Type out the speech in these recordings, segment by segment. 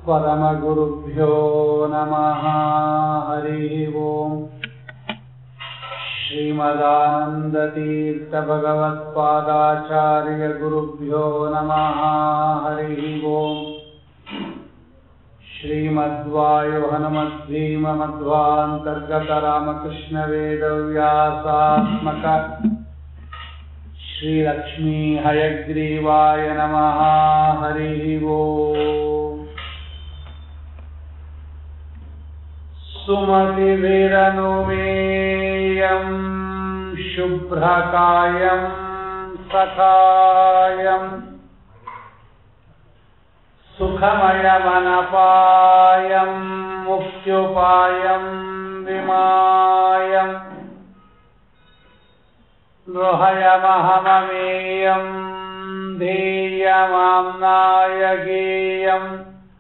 परमगुरुभ्यो नमः हरिः ओम् श्रीमदानन्दतीर्थभगवत्पादाचार्यगुरुभ्यो नमः हरिः ओम् श्रीमद्वायुहनुमद्भीममध्वान्तर्गतरामकृष्णवेदव्यासात्मक श्रीलक्ष्मीहयग्रीवाय नमः हरिः ओम् सुमतिभिरनुमेयम् शुभ्रकायम् सखायम् सुखमयमनपायम् मुक्त्युपायम् विमायम् गृहयमहममेयम् ध्येयमाम्नायगेयम्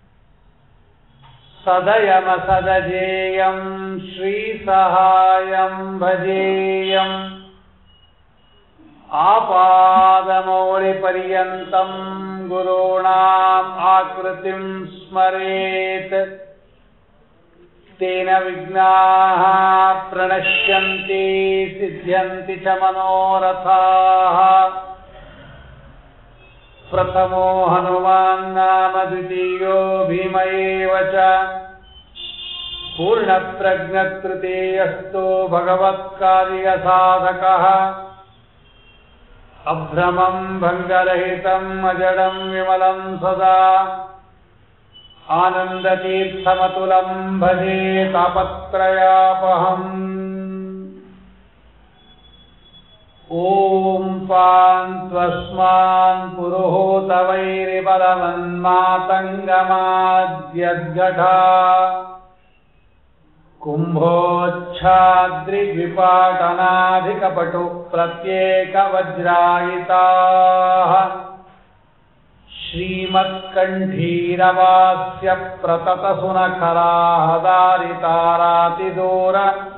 सदयमसदजेयम् श्रीसहायम् भजेयम् आपादमौलिपर्यन्तम् गुरूणाम् आकृतिम् स्मरेत् तेन विघ्नाः प्रणश्यन्ति सिद्ध्यन्ति च मनोरथाः प्रथमो हनुमान् नाम द्वितीयो भीम एव च पूर्णप्रज्ञतृतीयस्तु भगवत्कार्यसाधकः अभ्रमम् भङ्गरहितम् अजडम् विमलम् सदा आनन्दतीर्थमतुलम् भजे तापत्रयापहम् ॐ पान्त्वस्मान् पुरुहूतवैरिपदमन्मातङ्गमाद्यद्गठा कुम्भोच्छाद्रिविपाटनाधिकपटु प्रत्येकवज्रायिताः श्रीमत्कण्ठीरवास्य प्रततसुनखराः दारितारातिदूर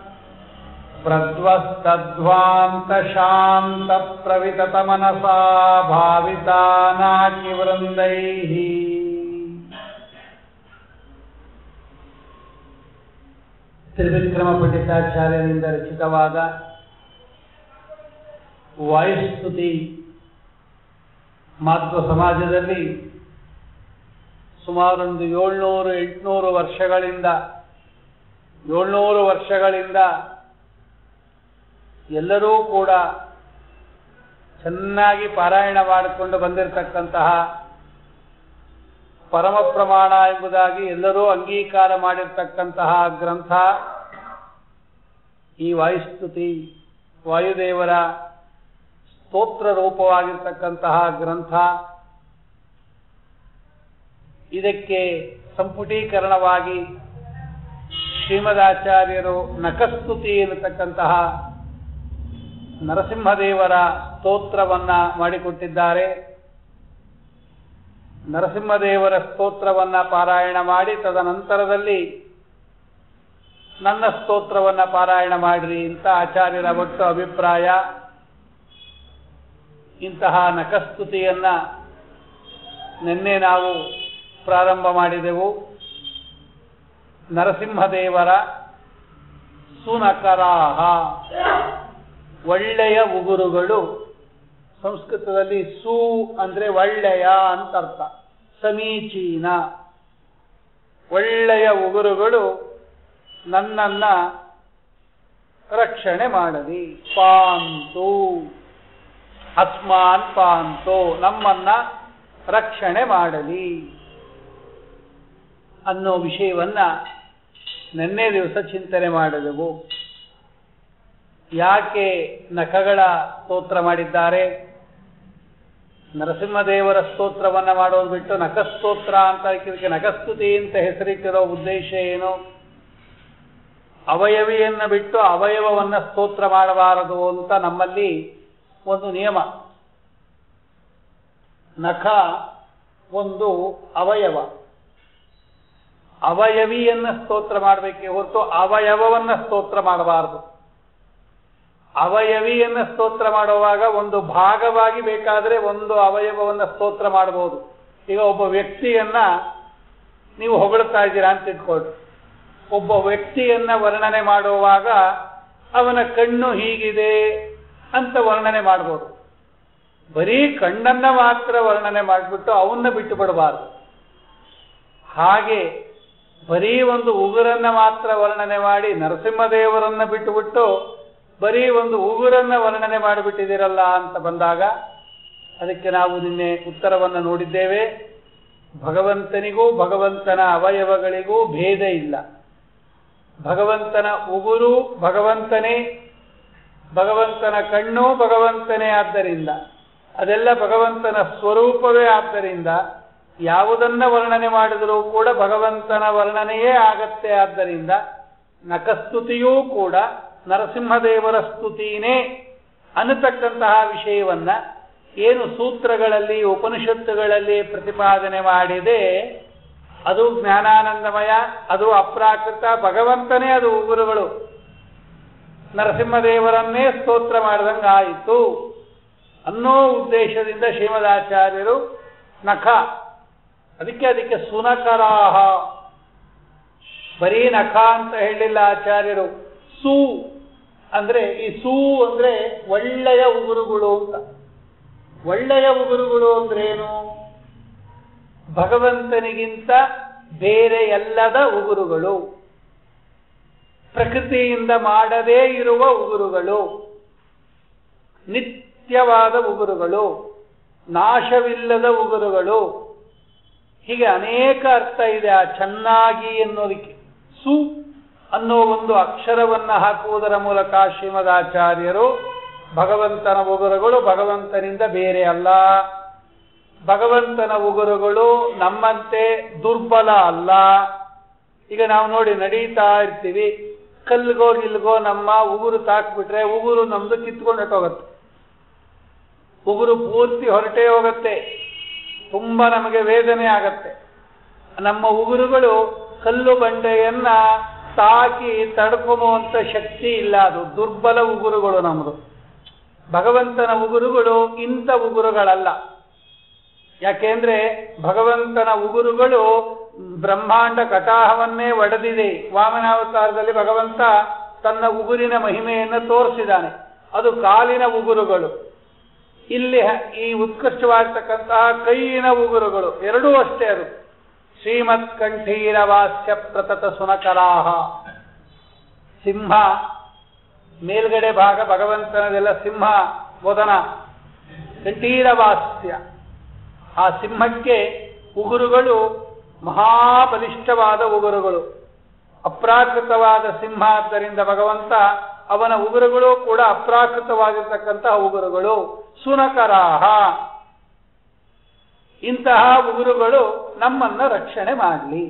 प्रद्वस्तध्वान्तशान्तप्रविततमनसा भाविता नाकिवृन्दैः ತ್ರಿವಿಕ್ರಮ ಪಂಡಿತಾಚಾರ್ಯರಿಂದ ರಚಿತವಾದ ವಾಯುಸ್ತುತಿ ಮಾಧ್ವ ಸಮಾಜದಲ್ಲಿ ಸುಮಾರೊಂದು ಏಳ್ನೂರು ಎಂಟುನೂರು ವರ್ಷಗಳಿಂದ ಏಳ್ನೂರು ವರ್ಷಗಳಿಂದ ಎಲ್ಲರೂ ಕೂಡ ಚೆನ್ನಾಗಿ ಪಾರಾಯಣ ಮಾಡಿಕೊಂಡು ಬಂದಿರತಕ್ಕಂತಹ ಪರಮ ಪ್ರಮಾಣ ಎಂಬುದಾಗಿ ಎಲ್ಲರೂ ಅಂಗೀಕಾರ ಮಾಡಿರ್ತಕ್ಕಂತಹ ಗ್ರಂಥ ಈ ವಾಯುಸ್ತುತಿ ವಾಯುದೇವರ ಸ್ತೋತ್ರ ರೂಪವಾಗಿರ್ತಕ್ಕಂತಹ ಗ್ರಂಥ ಇದಕ್ಕೆ ಸಂಪುಟೀಕರಣವಾಗಿ ಶ್ರೀಮದಾಚಾರ್ಯರು ನಖಸ್ತುತಿ ಎನ್ನತಕ್ಕಂತಹ ನರಸಿಂಹದೇವರ ಸ್ತೋತ್ರವನ್ನ ಮಾಡಿಕೊಟ್ಟಿದ್ದಾರೆ ನರಸಿಂಹದೇವರ ಸ್ತೋತ್ರವನ್ನ ಪಾರಾಯಣ ಮಾಡಿ ತದನಂತರದಲ್ಲಿ ನನ್ನ ಸ್ತೋತ್ರವನ್ನ ಪಾರಾಯಣ ಮಾಡಿರಿ ಅಂತ ಆಚಾರ್ಯರ ಒಟ್ಟು ಅಭಿಪ್ರಾಯ ಇಂತಹ ನಖಸ್ತುತಿಯನ್ನ ನಿನ್ನೆ ನಾವು ಪ್ರಾರಂಭ ಮಾಡಿದೆವು ನರಸಿಂಹದೇವರ ಸುನಕರಾಹ ಒಳ್ಳೆಯ ಉಗುರುಗಳು ಸಂಸ್ಕೃತದಲ್ಲಿ ಸು ಅಂದ್ರೆ ಒಳ್ಳೆಯ ಅಂತ ಅರ್ಥ ಸಮೀಚೀನ ಒಳ್ಳೆಯ ಉಗುರುಗಳು ನನ್ನನ್ನ ರಕ್ಷಣೆ ಮಾಡಲಿ ಪಾಂತು ಅಸ್ಮಾನ್ ಪಾಂತು ನಮ್ಮನ್ನ ರಕ್ಷಣೆ ಮಾಡಲಿ ಅನ್ನೋ ವಿಷಯವನ್ನ ನಿನ್ನೆ ದಿವಸ ಚಿಂತನೆ ಮಾಡಿದೆವು ಯಾಕೆ ನಖಗಳ ಸ್ತೋತ್ರ ಮಾಡಿದ್ದಾರೆ ನರಸಿಂಹದೇವರ ಸ್ತೋತ್ರವನ್ನ ಮಾಡೋದು ಬಿಟ್ಟು ನಖಸ್ತೋತ್ರ ಅಂತ ಇದಕ್ಕೆ ನಖಸ್ತುತಿ ಅಂತ ಹೆಸರಿಟ್ಟಿರೋ ಉದ್ದೇಶ ಏನು ಅವಯವಿಯನ್ನ ಬಿಟ್ಟು ಅವಯವವನ್ನ ಸ್ತೋತ್ರ ಮಾಡಬಾರದು ಅಂತ ನಮ್ಮಲ್ಲಿ ಒಂದು ನಿಯಮ ನಖ ಒಂದು ಅವಯವ ಅವಯವಿಯನ್ನ ಸ್ತೋತ್ರ ಮಾಡಬೇಕೆ ಹೊರತು ಅವಯವವನ್ನ ಸ್ತೋತ್ರ ಮಾಡಬಾರದು ಅವಯವಿಯನ್ನ ಸ್ತೋತ್ರ ಮಾಡುವಾಗ ಒಂದು ಭಾಗವಾಗಿ ಬೇಕಾದರೆ ಒಂದು ಅವಯವವನ್ನ ಸ್ತೋತ್ರ ಮಾಡಬಹುದು ಈಗ ಒಬ್ಬ ವ್ಯಕ್ತಿಯನ್ನ ನೀವು ಹೊಗಳ್ತಾ ಇದ್ದೀರಾ ಅಂತ ಇಟ್ಕೊಳ್ರಿ ಒಬ್ಬ ವ್ಯಕ್ತಿಯನ್ನ ವರ್ಣನೆ ಮಾಡುವಾಗ ಅವನ ಕಣ್ಣು ಹೀಗಿದೆ ಅಂತ ವರ್ಣನೆ ಮಾಡ್ಬೋದು ಬರೀ ಕಣ್ಣನ್ನ ಮಾತ್ರ ವರ್ಣನೆ ಮಾಡಿಬಿಟ್ಟು ಅವನ್ನ ಬಿಟ್ಟು ಬಿಡಬಾರ್ದು ಹಾಗೆ ಬರೀ ಒಂದು ಉಗುರನ್ನ ಮಾತ್ರ ವರ್ಣನೆ ಮಾಡಿ ನರಸಿಂಹದೇವರನ್ನ ಬಿಟ್ಟುಬಿಟ್ಟು ಬರೀ ಒಂದು ಉಗುರನ್ನ ವರ್ಣನೆ ಮಾಡಿಬಿಟ್ಟಿದ್ದೀರಲ್ಲ ಅಂತ ಬಂದಾಗ ಅದಕ್ಕೆ ನಾವು ನಿನ್ನೆ ಉತ್ತರವನ್ನು ನೋಡಿದ್ದೇವೆ ಭಗವಂತನಿಗೂ ಭಗವಂತನ ಅವಯವಗಳಿಗೂ ಭೇದ ಇಲ್ಲ ಭಗವಂತನ ಉಗುರು ಭಗವಂತನೇ ಭಗವಂತನ ಕಣ್ಣು ಭಗವಂತನೇ ಆದ್ದರಿಂದ ಅದೆಲ್ಲ ಭಗವಂತನ ಸ್ವರೂಪವೇ ಆದ್ದರಿಂದ ಯಾವುದನ್ನ ವರ್ಣನೆ ಮಾಡಿದರೂ ಕೂಡ ಭಗವಂತನ ವರ್ಣನೆಯೇ ಆಗತ್ತೆ ಆದ್ದರಿಂದ ನಖಸ್ತುತಿಯೂ ಕೂಡ ನರಸಿಂಹದೇವರ ಸ್ತುತಿನೇ ಅನ್ನತಕ್ಕಂತಹ ವಿಷಯವನ್ನ ಏನು ಸೂತ್ರಗಳಲ್ಲಿ ಉಪನಿಷತ್ತುಗಳಲ್ಲಿ ಪ್ರತಿಪಾದನೆ ಮಾಡಿದೆ ಅದು ಜ್ಞಾನಾನಂದಮಯ ಅದು ಅಪ್ರಾಕೃತ ಭಗವಂತನೇ ಅದು ಉಗುರುಗಳು ನರಸಿಂಹದೇವರನ್ನೇ ಸ್ತೋತ್ರ ಮಾಡಿದಂಗಾಯಿತು ಅನ್ನೋ ಉದ್ದೇಶದಿಂದ ಶ್ರೀಮದಾಚಾರ್ಯರು ನಖ ಅದಕ್ಕೆ ಅದಕ್ಕೆ ಸುನಕರಾಹ ಬರೀ ನಖ ಅಂತ ಹೇಳಿಲ್ಲ ಆಚಾರ್ಯರು ಸೂ ಅಂದ್ರೆ ಈ ಸೂ ಅಂದ್ರೆ ಒಳ್ಳೆಯ ಉಗುರುಗಳು ಅಂತ ಒಳ್ಳೆಯ ಉಗುರುಗಳು ಅಂದ್ರೇನು ಭಗವಂತನಿಗಿಂತ ಬೇರೆ ಎಲ್ಲದ ಉಗುರುಗಳು ಪ್ರಕೃತಿಯಿಂದ ಮಾಡದೇ ಇರುವ ಉಗುರುಗಳು ನಿತ್ಯವಾದ ಉಗುರುಗಳು ನಾಶವಿಲ್ಲದ ಉಗುರುಗಳು ಹೀಗೆ ಅನೇಕ ಅರ್ಥ ಇದೆ ಆ ಚೆನ್ನಾಗಿ ಅನ್ನೋದಕ್ಕೆ ಸು ಅನ್ನೋ ಒಂದು ಅಕ್ಷರವನ್ನ ಹಾಕುವುದರ ಮೂಲಕ ಶ್ರೀಮದಾಚಾರ್ಯರು ಭಗವಂತನ ಉಗುರುಗಳು ಭಗವಂತನಿಂದ ಬೇರೆ ಅಲ್ಲ ಭಗವಂತನ ಉಗುರುಗಳು ನಮ್ಮಂತೆ ದುರ್ಬಲ ಅಲ್ಲ ಈಗ ನಾವು ನೋಡಿ ನಡೀತಾ ಇರ್ತೀವಿ ಕಲ್ಗೋ ಗಿಲ್ಗೋ ನಮ್ಮ ಉಗುರು ತಾಕ್ಬಿಟ್ರೆ ಉಗುರು ನಮ್ದು ಕಿತ್ಕೊಂಡು ಹೋಗುತ್ತೆ ಉಗುರು ಪೂರ್ತಿ ಹೊರಟೇ ಹೋಗುತ್ತೆ ತುಂಬಾ ನಮಗೆ ವೇದನೆ ಆಗತ್ತೆ ನಮ್ಮ ಉಗುರುಗಳು ಕಲ್ಲು ಬಂಡೆಯನ್ನ ತಾಕಿ ತಡ್ಕೊಂಬುವಂತ ಶಕ್ತಿ ಇಲ್ಲ ಅದು ದುರ್ಬಲ ಉಗುರುಗಳು ನಮ್ಮದು ಭಗವಂತನ ಉಗುರುಗಳು ಇಂಥ ಉಗುರುಗಳಲ್ಲ ಯಾಕೆಂದ್ರೆ ಭಗವಂತನ ಉಗುರುಗಳು ಬ್ರಹ್ಮಾಂಡ ಕಟಾಹವನ್ನೇ ಒಡೆದಿದೆ ವಾಮನಾವತಾರದಲ್ಲಿ ಭಗವಂತ ತನ್ನ ಉಗುರಿನ ಮಹಿಮೆಯನ್ನು ತೋರಿಸಿದ್ದಾನೆ ಅದು ಕಾಲಿನ ಉಗುರುಗಳು ಇಲ್ಲಿ ಈ ಉತ್ಕೃಷ್ಟವಾಗಿರ್ತಕ್ಕಂತಹ ಕೈಯಿನ ಉಗುರುಗಳು ಎರಡೂ ಅಷ್ಟೇ ಅದು ಶ್ರೀಮತ್ ಕಂಠೀರವಾಸ್ಯ ಪ್ರತತ ಸುನಕರಾಹ ಸಿಂಹ ಮೇಲ್ಗಡೆ ಭಾಗ ಭಗವಂತನದೆಲ್ಲ ಸಿಂಹ ವದನ ಕಂಠೀರವಾಸ್ಯ ಆ ಸಿಂಹಕ್ಕೆ ಉಗುರುಗಳು ಮಹಾಬಲಿಷ್ಠವಾದ ಉಗುರುಗಳು ಅಪ್ರಾಕೃತವಾದ ಸಿಂಹ ಆದ್ದರಿಂದ ಭಗವಂತ ಅವನ ಉಗುರುಗಳು ಕೂಡ ಅಪ್ರಾಕೃತವಾಗಿರ್ತಕ್ಕಂತಹ ಉಗುರುಗಳು ಸುನಕರಾಹ ಇಂತಹ ಉಗುರುಗಳು ನಮ್ಮನ್ನ ರಕ್ಷಣೆ ಮಾಡಲಿ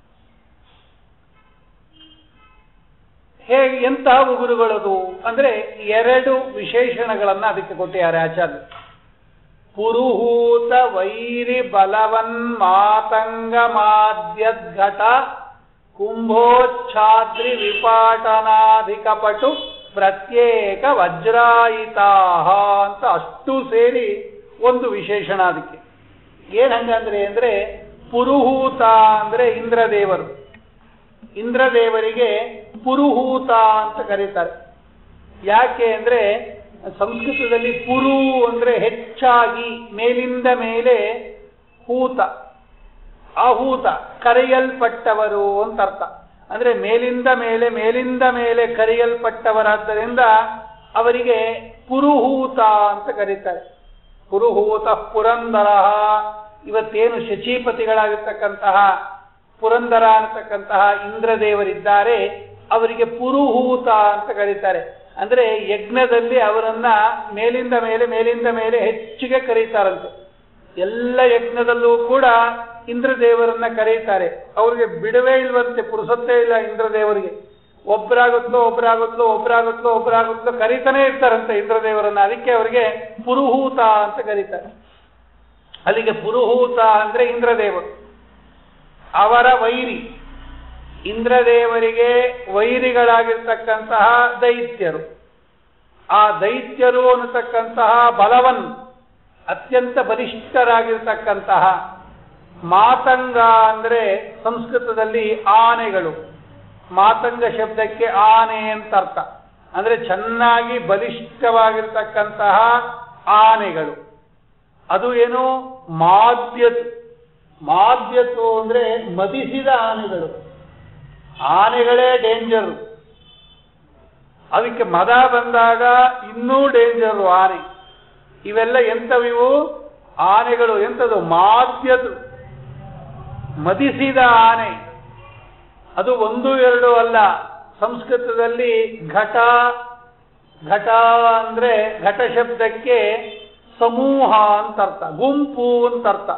ಹೇಗೆ ಎಂತಹ ಉಗುರುಗಳದು ಅಂದ್ರೆ ಎರಡು ವಿಶೇಷಣಗಳನ್ನ ಅದಕ್ಕೆ ಕೊಟ್ಟಿದ್ದಾರೆ ಆಚಾರ್ಯ ಪುರುಹೂತ ವೈರಿ ಬಲವನ್ ಮಾತಂಗ ಮಾದ್ಯದ್ಘಟ ಕುಂಭೋಚ್ಛಾದ್ರಿ ವಿಪಾಟನಾಧಿಕ ಪಟು ಪ್ರತ್ಯೇಕ ವಜ್ರಾಯಿತಾಹ ಅಂತ ಅಷ್ಟು ಸೇರಿ ಒಂದು ವಿಶೇಷಣ ಅದಕ್ಕೆ ಏನ್ ಹಂಗಂದ್ರೆ ಅಂದ್ರೆ ಪುರುಹೂತ ಅಂದ್ರೆ ಇಂದ್ರದೇವರು ಇಂದ್ರದೇವರಿಗೆ ಪುರುಹೂತ ಅಂತ ಕರೀತಾರೆ ಯಾಕೆ ಅಂದ್ರೆ ಸಂಸ್ಕೃತದಲ್ಲಿ ಪುರು ಅಂದ್ರೆ ಹೆಚ್ಚಾಗಿ ಮೇಲಿಂದ ಮೇಲೆ ಹೂತ ಆಹೂತ ಕರೆಯಲ್ಪಟ್ಟವರು ಅಂತ ಅರ್ಥ ಅಂದ್ರೆ ಮೇಲಿಂದ ಮೇಲೆ ಮೇಲಿಂದ ಮೇಲೆ ಕರೆಯಲ್ಪಟ್ಟವರಾದ್ದರಿಂದ ಅವರಿಗೆ ಪುರುಹೂತ ಅಂತ ಕರೀತಾರೆ ಪುರುಹೂತ ಪುರಂದರ ಇವತ್ತೇನು ಶಚೀಪತಿಗಳಾಗಿರ್ತಕ್ಕಂತಹ ಪುರಂದರ ಅನ್ನತಕ್ಕಂತಹ ಇಂದ್ರದೇವರಿದ್ದಾರೆ ಅವರಿಗೆ ಪುರುಹೂತ ಅಂತ ಕರೀತಾರೆ ಅಂದ್ರೆ ಯಜ್ಞದಲ್ಲಿ ಅವರನ್ನ ಮೇಲಿಂದ ಮೇಲೆ ಮೇಲಿಂದ ಮೇಲೆ ಹೆಚ್ಚಿಗೆ ಕರೀತಾರಂತೆ ಎಲ್ಲ ಯಜ್ಞದಲ್ಲೂ ಕೂಡ ಇಂದ್ರದೇವರನ್ನ ಕರೀತಾರೆ ಅವ್ರಿಗೆ ಬಿಡುವೇ ಇಲ್ವಂತೆ ಪುರುಸತ್ತೇ ಇಲ್ಲ ಇಂದ್ರದೇವರಿಗೆ ಒಬ್ಬರಾಗುತ್ತೋ ಒಬ್ಬರಾಗುತ್ತೋ ಒಬ್ಬರಾಗುತ್ತೋ ಒಬ್ಬರಾಗುತ್ತೋ ಕರೀತಾನೆ ಇರ್ತಾರಂತೆ ಇಂದ್ರದೇವರನ್ನ ಅದಕ್ಕೆ ಅವರಿಗೆ ಪುರುಹೂತ ಅಂತ ಕರೀತಾರೆ ಅಲ್ಲಿಗೆ ಪುರುಹೂತ ಅಂದ್ರೆ ಇಂದ್ರದೇವರು ಅವರ ವೈರಿ ಇಂದ್ರದೇವರಿಗೆ ವೈರಿಗಳಾಗಿರ್ತಕ್ಕಂತಹ ದೈತ್ಯರು ಆ ದೈತ್ಯರು ಅನ್ನತಕ್ಕಂತಹ ಬಲವನ್ ಅತ್ಯಂತ ಬಲಿಷ್ಠರಾಗಿರ್ತಕ್ಕಂತಹ ಮಾತಂಗ ಅಂದ್ರೆ ಸಂಸ್ಕೃತದಲ್ಲಿ ಆನೆಗಳು ಮಾತಂಗ ಶಬ್ದಕ್ಕೆ ಆನೆ ಅಂತ ಅರ್ಥ ಅಂದ್ರೆ ಚೆನ್ನಾಗಿ ಬಲಿಷ್ಠವಾಗಿರ್ತಕ್ಕಂತಹ ಆನೆಗಳು ಅದು ಏನು ಮಾದ್ಯತು ಮಾದ್ಯತು ಅಂದ್ರೆ ಮದಿಸಿದ ಆನೆಗಳು ಆನೆಗಳೇ ಡೇಂಜರ್ ಅದಕ್ಕೆ ಮದ ಬಂದಾಗ ಇನ್ನೂ ಡೇಂಜರು ಆನೆ ಇವೆಲ್ಲ ಎಂಥವಿವು ಆನೆಗಳು ಎಂಥದು ಮಾದ್ಯದು ಮದಿಸಿದ ಆನೆ ಅದು ಒಂದು ಎರಡು ಅಲ್ಲ ಸಂಸ್ಕೃತದಲ್ಲಿ ಘಟ ಘಟ ಅಂದ್ರೆ ಘಟ ಶಬ್ದಕ್ಕೆ ಸಮೂಹ ಅಂತ ಅರ್ಥ ಗುಂಪು ಅಂತ ಅರ್ಥ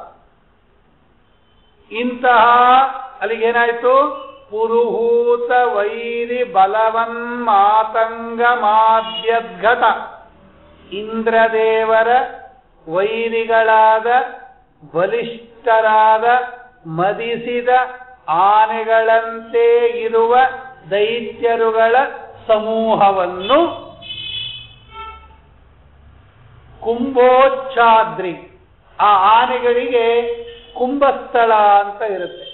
ಇಂತಹ ಅಲ್ಲಿಗೇನಾಯ್ತು ಪುರುಹೂತ ವೈರಿ ಬಲವನ್ ಮಾತಂಗ ಮಾದ್ಯದ್ಘಟ ಇಂದ್ರದೇವರ ವೈರಿಗಳಾದ ಬಲಿಷ್ಠರಾದ ಮದಿಸಿದ ಆನೆಗಳಂತೆ ಇರುವ ದೈತ್ಯರುಗಳ ಸಮೂಹವನ್ನು ಕುಂಭೋಚ್ಚಾದ್ರಿ ಆ ಆನೆಗಳಿಗೆ ಕುಂಭಸ್ಥಳ ಅಂತ ಇರುತ್ತೆ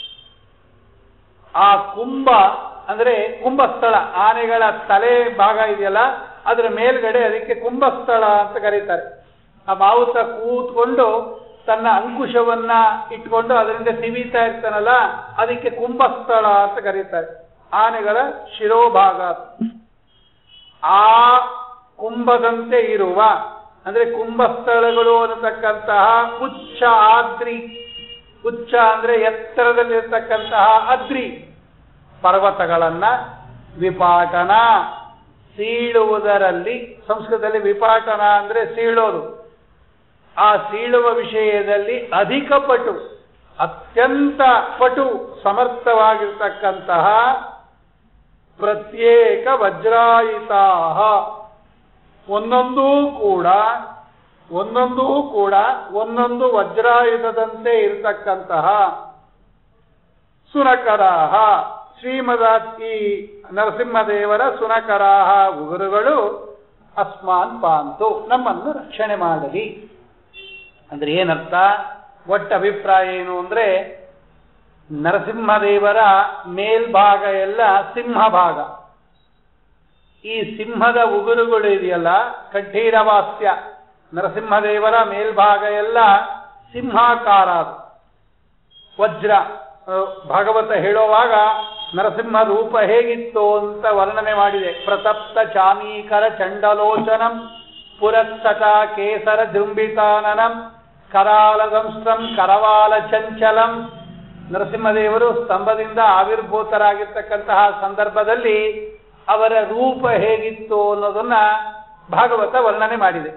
ಆ ಕುಂಭ ಅಂದ್ರೆ ಕುಂಭಸ್ಥಳ ಆನೆಗಳ ತಲೆ ಭಾಗ ಇದೆಯಲ್ಲ ಅದರ ಮೇಲ್ಗಡೆ ಅದಕ್ಕೆ ಕುಂಭಸ್ಥಳ ಅಂತ ಕರೀತಾರೆ ಆ ಮಾವುತ ಕೂತ್ಕೊಂಡು ತನ್ನ ಅಂಕುಶವನ್ನ ಇಟ್ಕೊಂಡು ಅದರಿಂದ ತಿವಿತಾ ಇರ್ತಾನಲ್ಲ ಅದಕ್ಕೆ ಕುಂಭಸ್ಥಳ ಅಂತ ಕರೀತಾರೆ ಆನೆಗಳ ಶಿರೋಭಾಗ ಆ ಕುಂಭದಂತೆ ಇರುವ ಅಂದ್ರೆ ಕುಂಭಸ್ಥಳಗಳು ಅನ್ನತಕ್ಕಂತಹ ಉಚ್ಚ ಆದ್ರಿ ಉಚ್ಚ ಅಂದ್ರೆ ಎತ್ತರದಲ್ಲಿರ್ತಕ್ಕಂತಹ ಅದ್ರಿ ಪರ್ವತಗಳನ್ನ ವಿಪಾಟನ ಸೀಳುವುದರಲ್ಲಿ ಸಂಸ್ಕೃತದಲ್ಲಿ ವಿಪಾಟನ ಅಂದ್ರೆ ಸೀಳೋದು ಆ ಸೀಳುವ ವಿಷಯದಲ್ಲಿ ಅಧಿಕ ಪಟು ಅತ್ಯಂತ ಪಟು ಸಮರ್ಥವಾಗಿರ್ತಕ್ಕಂತಹ ಪ್ರತ್ಯೇಕ ವಜ್ರಾಯಿತಾ ಒಂದೊಂದೂ ಕೂಡ ಒಂದೊಂದೂ ಕೂಡ ಒಂದೊಂದು ವಜ್ರಾಯುಧದಂತೆ ಇರತಕ್ಕಂತಹ ಸುನಕರಾಹ ಶ್ರೀಮದ ಈ ನರಸಿಂಹದೇವರ ಸುನಕರಾಹ ಉಗುರುಗಳು ಅಸ್ಮಾನ್ ಪಾಂತು ನಮ್ಮನ್ನು ರಕ್ಷಣೆ ಮಾಡಲಿ ಅಂದ್ರೆ ಏನರ್ಥ ಒಟ್ಟ ಅಭಿಪ್ರಾಯ ಏನು ಅಂದ್ರೆ ನರಸಿಂಹದೇವರ ಮೇಲ್ಭಾಗ ಎಲ್ಲ ಸಿಂಹ ಭಾಗ ಈ ಸಿಂಹದ ಉಗುರುಗಳು ಇದೆಯಲ್ಲ ಕಡ್ಡೀರವಾಸ್ಯ ನರಸಿಂಹದೇವರ ಮೇಲ್ಭಾಗ ಎಲ್ಲ ಸಿಂಹಾಕಾರ ಅದು ವಜ್ರ ಅಹ್, ಭಾಗವತ ಹೇಳುವಾಗ ನರಸಿಂಹ ರೂಪ ಹೇಗಿತ್ತು ಅಂತ ವರ್ಣನೆ ಮಾಡಿದೆ ಪ್ರತಪ್ತ ಚಾಮೀಕರ ಚಂಡಲೋಚನಂ ಪುರತ್ಸಟ ಕೇಸರ ಜೃಂಬಿತಾನನಂ ಕರಾಲ ದಂಸ್ತ್ರಂ ಕರವಾಲ ಚಂಚಲಂ ನರಸಿಂಹದೇವರು ಸ್ತಂಭದಿಂದ ಆವಿರ್ಭೂತರಾಗಿರ್ತಕ್ಕಂತಹ ಸಂದರ್ಭದಲ್ಲಿ ಅವರ ರೂಪ ಹೇಗಿತ್ತು ಅನ್ನೋದನ್ನ ಭಾಗವತ ವರ್ಣನೆ ಮಾಡಿದೆ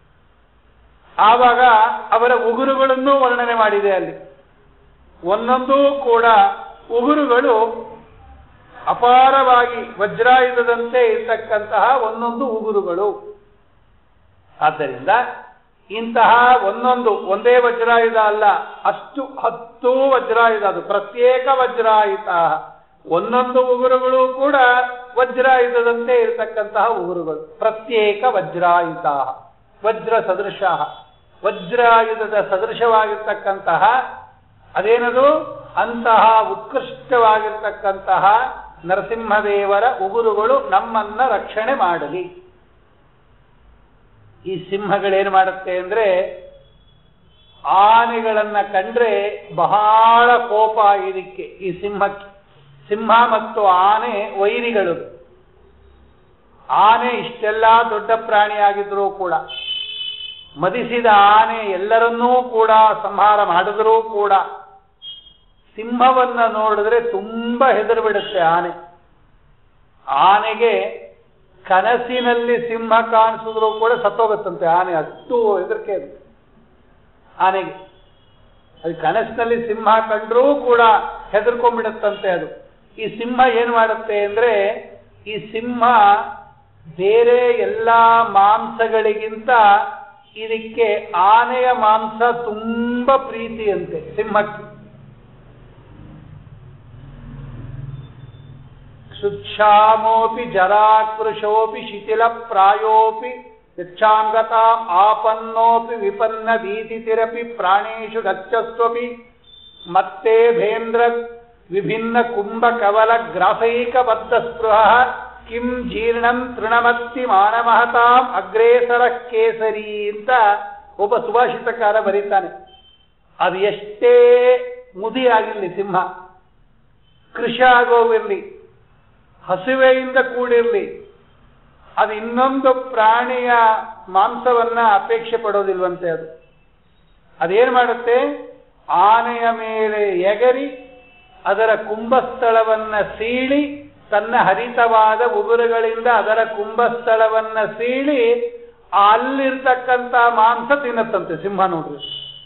ಆವಾಗ ಅವರ ಉಗುರುಗಳನ್ನು ವರ್ಣನೆ ಮಾಡಿದೆ ಅಲ್ಲಿ ಒಂದೊಂದೂ ಕೂಡ ಉಗುರುಗಳು ಅಪಾರವಾಗಿ ವಜ್ರಾಯುಧದಂತೆ ಇರ್ತಕ್ಕಂತಹ ಒಂದೊಂದು ಉಗುರುಗಳು ಆದ್ದರಿಂದ ಇಂತಹ ಒಂದೊಂದು ಒಂದೇ ವಜ್ರಾಯುಧ ಅಲ್ಲ ಅಷ್ಟು ಹತ್ತು ವಜ್ರಾಯುಧ ಅದು ಪ್ರತ್ಯೇಕ ವಜ್ರಾಯುಧ ಒಂದೊಂದು ಉಗುರುಗಳು ಕೂಡ ವಜ್ರಾಯುಧದಂತೆ ಇರತಕ್ಕಂತಹ ಉಗುರುಗಳು ಪ್ರತ್ಯೇಕ ವಜ್ರಾಯುಧ ವಜ್ರ ಸದೃಶ ವಜ್ರಾಯುಧದ ಸದೃಶವಾಗಿರ್ತಕ್ಕಂತಹ ಅದೇನದು ಅಂತಹ ಉತ್ಕೃಷ್ಟವಾಗಿರ್ತಕ್ಕಂತಹ ನರಸಿಂಹದೇವರ ಉಗುರುಗಳು ನಮ್ಮನ್ನ ರಕ್ಷಣೆ ಮಾಡಲಿ ಈ ಸಿಂಹಗಳೇನು ಮಾಡುತ್ತೆ ಅಂದ್ರೆ ಆನೆಗಳನ್ನ ಕಂಡ್ರೆ ಬಹಳ ಕೋಪ ಇದಕ್ಕೆ ಈ ಸಿಂಹಕ್ಕೆ ಸಿಂಹ ಮತ್ತು ಆನೆ ವೈರಿಗಳು ಆನೆ ಇಷ್ಟೆಲ್ಲ ದೊಡ್ಡ ಪ್ರಾಣಿಯಾಗಿದ್ರೂ ಕೂಡ ಮದಿಸಿದ ಆನೆ ಎಲ್ಲರನ್ನೂ ಕೂಡ ಸಂಹಾರ ಮಾಡಿದ್ರೂ ಕೂಡ ಸಿಂಹವನ್ನ ನೋಡಿದ್ರೆ ತುಂಬಾ ಹೆದರು ಬಿಡುತ್ತೆ ಆನೆ ಆನೆಗೆ ಕನಸಿನಲ್ಲಿ ಸಿಂಹ ಕಾಣಿಸಿದ್ರು ಕೂಡ ಸತ್ತೋಗುತ್ತಂತೆ ಆನೆ ಅಷ್ಟು ಹೆದರಿಕೆ ಅದು ಆನೆಗೆ ಅದು ಕನಸಿನಲ್ಲಿ ಸಿಂಹ ಕಂಡ್ರೂ ಕೂಡ ಹೆದರ್ಕೊಂಡ್ಬಿಡುತ್ತಂತೆ ಅದು ಈ ಸಿಂಹ ಏನ್ ಮಾಡುತ್ತೆ ಅಂದ್ರೆ ಈ ಸಿಂಹ ಬೇರೆ ಎಲ್ಲಾ ಮಾಂಸಗಳಿಗಿಂತ ಇದಕ್ಕೆ ಆನೆಯ ಮಾಂಸ ತುಂಬಾ ಪ್ರೀತಿಯಂತೆ ಸಿಂಹಕ್ಕೆ ಶುಚ್ಛಾಮೋಪಿ ಜರಾಕೃಶೋಪಿ ಶಿಥಿಲ ಪ್ರಾಯೋಪಿ ಯಚ್ಛಾಂಗತಾಂ ಆಪನ್ನೋಪಿ ವಿಪನ್ನ ಭೀತಿತಿರಪಿ ಪ್ರಾಣೇಶು ಗಚ್ಚಸ್ವಪಿ ಮತ್ತೆ ಭೇಂದ್ರ ವಿಭಿನ್ನ ಕುಂಭ ಕವಲ ಗ್ರಾಸೈಕ ಬದ್ಧ ಸ್ಪೃಹ ಕಿಂ ಜೀರ್ಣಂ ತೃಣಮತ್ತಿ ಮಾನಮಹತಾಂ ಅಗ್ರೇಸರ ಕೇಸರಿ ಅಂತ ಒಬ್ಬ ಸುಭಾಷಿತಕಾರ ಬರೀತಾನೆ ಅದು ಎಷ್ಟೇ ಮುದಿ ಆಗಿರಲಿ ಸಿಂಹ ಕೃಷಿ ಆಗೋವಿರಲಿ ಹಸಿವೆಯಿಂದ ಕೂಡಿರಲಿ ಅದು ಇನ್ನೊಂದು ಪ್ರಾಣಿಯ ಮಾಂಸವನ್ನ ಅಪೇಕ್ಷೆ ಪಡೋದಿಲ್ವಂತೆ ಅದು ಅದೇನ್ ಮಾಡುತ್ತೆ ಆನೆಯ ಮೇಲೆ ಎಗರಿ ಅದರ ಕುಂಭಸ್ಥಳವನ್ನ ಸೀಳಿ ತನ್ನ ಹರಿತವಾದ ಉಗುರುಗಳಿಂದ ಅದರ ಕುಂಭಸ್ಥಳವನ್ನ ಸೀಳಿ ಅಲ್ಲಿರ್ತಕ್ಕಂಥ ಮಾಂಸ ತಿನ್ನತ್ತಂತೆ ಸಿಂಹ ನೋಡ್ರಿ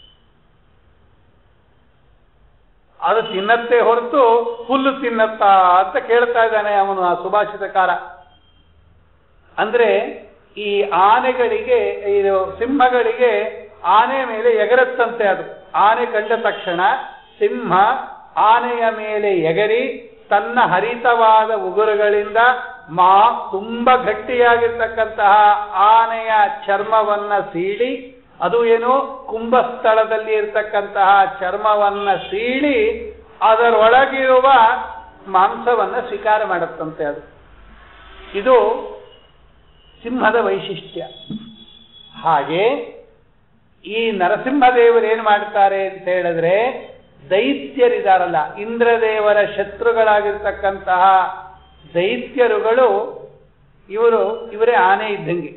ಅದು ತಿನ್ನತ್ತೆ ಹೊರತು ಹುಲ್ಲು ತಿನ್ನತ್ತಾ ಅಂತ ಕೇಳ್ತಾ ಇದ್ದಾನೆ ಅವನು ಆ ಸುಭಾಷಿತಕಾರ ಅಂದ್ರೆ ಈ ಆನೆಗಳಿಗೆ ಇದು ಸಿಂಹಗಳಿಗೆ ಆನೆ ಮೇಲೆ ಎಗರತ್ತಂತೆ ಅದು ಆನೆ ಕಂಡ ತಕ್ಷಣ ಸಿಂಹ ಆನೆಯ ಮೇಲೆ ಎಗರಿ ತನ್ನ ಹರಿತವಾದ ಉಗುರುಗಳಿಂದ ಮಾ ತುಂಬಾ ಗಟ್ಟಿಯಾಗಿರ್ತಕ್ಕಂತಹ ಆನೆಯ ಚರ್ಮವನ್ನ ಸೀಳಿ ಅದು ಏನು ಕುಂಭಸ್ಥಳದಲ್ಲಿ ಇರ್ತಕ್ಕಂತಹ ಚರ್ಮವನ್ನ ಸೀಳಿ ಅದರೊಳಗಿರುವ ಮಾಂಸವನ್ನ ಸ್ವೀಕಾರ ಮಾಡುತ್ತಂತೆ ಅದು ಇದು ಸಿಂಹದ ವೈಶಿಷ್ಟ್ಯ ಹಾಗೆ ಈ ನರಸಿಂಹದೇವರು ಏನ್ ಮಾಡ್ತಾರೆ ಅಂತ ಹೇಳಿದ್ರೆ ದೈತ್ಯರಿದಾರಲ್ಲ ಇಂದ್ರದೇವರ ಶತ್ರುಗಳಾಗಿರ್ತಕ್ಕಂತಹ ದೈತ್ಯರುಗಳು ಇವರು ಇವರೇ ಆನೆ ಇದ್ದಂಗೆ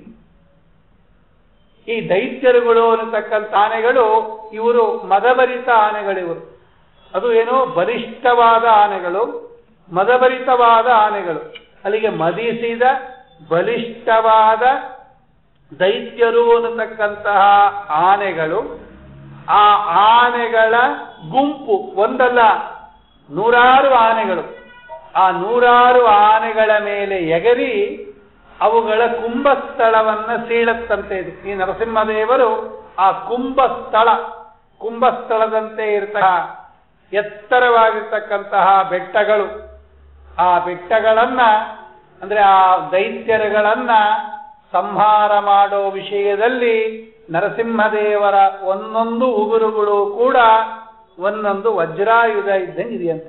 ಈ ದೈತ್ಯರುಗಳು ಅನ್ನತಕ್ಕಂಥ ಆನೆಗಳು ಇವರು ಮದಭರಿತ ಆನೆಗಳಿವರು ಅದು ಏನು ಬಲಿಷ್ಠವಾದ ಆನೆಗಳು ಮದಭರಿತವಾದ ಆನೆಗಳು ಅಲ್ಲಿಗೆ ಮದಿಸಿದ ಬಲಿಷ್ಠವಾದ ದೈತ್ಯರು ಅನ್ನತಕ್ಕಂತಹ ಆನೆಗಳು ಆ ಆನೆಗಳ ಗುಂಪು ಒಂದಲ್ಲ ನೂರಾರು ಆನೆಗಳು ಆ ನೂರಾರು ಆನೆಗಳ ಮೇಲೆ ಎಗರಿ ಅವುಗಳ ಕುಂಭಸ್ಥಳವನ್ನ ಸೀಳತ್ತಂತೆ ಇದು ಈ ನರಸಿಂಹದೇವರು ಆ ಕುಂಭಸ್ಥಳ ಕುಂಭಸ್ಥಳದಂತೆ ಇರ್ತಕ್ಕ ಎತ್ತರವಾಗಿರ್ತಕ್ಕಂತಹ ಬೆಟ್ಟಗಳು ಆ ಬೆಟ್ಟಗಳನ್ನ ಅಂದ್ರೆ ಆ ದೈತ್ಯರುಗಳನ್ನ ಸಂಹಾರ ಮಾಡೋ ವಿಷಯದಲ್ಲಿ ನರಸಿಂಹದೇವರ ಒಂದೊಂದು ಉಗುರುಗಳು ಕೂಡ ಒಂದೊಂದು ವಜ್ರಾಯುಧ ಇದ್ದಂಗೆ ಇದೆಯಂತೆ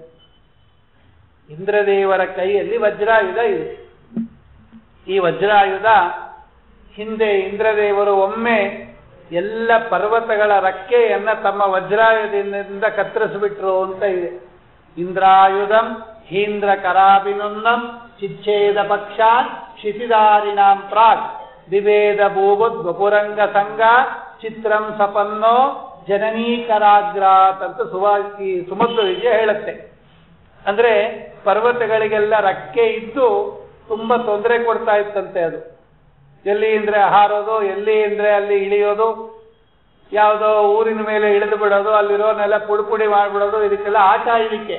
ಇಂದ್ರದೇವರ ಕೈಯಲ್ಲಿ ವಜ್ರಾಯುಧ ಇದೆ ಈ ವಜ್ರಾಯುಧ ಹಿಂದೆ ಇಂದ್ರದೇವರು ಒಮ್ಮೆ ಎಲ್ಲ ಪರ್ವತಗಳ ರಕ್ಕೆಯನ್ನ ತಮ್ಮ ವಜ್ರಾಯುಧದಿಂದ ಕತ್ತರಿಸಿಬಿಟ್ರು ಅಂತ ಇದೆ ಇಂದ್ರಾಯುಧಂ ಹೀಂದ್ರ ಕರಾಭಿನುನ್ನಂ ಚಿಚ್ಛೇದ ಪಕ್ಷಾತ್ ಕ್ಷಿತಿದಾರಿಣಾಂ ಪ್ರಾಕ್ ದಿವೇದ ಭೂಬುದ್ ವಪುರಂಗ ಸಂಗ ಚಿತ್ರಂ ಸಪನ್ನೋ ಜನನೀಕರಾಗ್ರಾತ್ ಅಂತ ಸುಭಾ ಈ ಸುಮಧ್ವ ವಿಜಯ ಹೇಳುತ್ತೆ ಅಂದ್ರೆ ಪರ್ವತಗಳಿಗೆಲ್ಲ ರಕ್ಕೆ ಇದ್ದು ತುಂಬಾ ತೊಂದರೆ ಕೊಡ್ತಾ ಇತ್ತಂತೆ ಅದು ಎಲ್ಲಿ ಅಂದ್ರೆ ಹಾರೋದು ಎಲ್ಲಿ ಅಂದ್ರೆ ಅಲ್ಲಿ ಇಳಿಯೋದು ಯಾವುದೋ ಊರಿನ ಮೇಲೆ ಇಳಿದು ಬಿಡೋದು ಅಲ್ಲಿರೋನೆಲ್ಲ ಪುಡಿ ಪುಡಿ ಮಾಡ್ಬಿಡೋದು ಇದಕ್ಕೆಲ್ಲ ಆಟ ಇಳಿಕೆ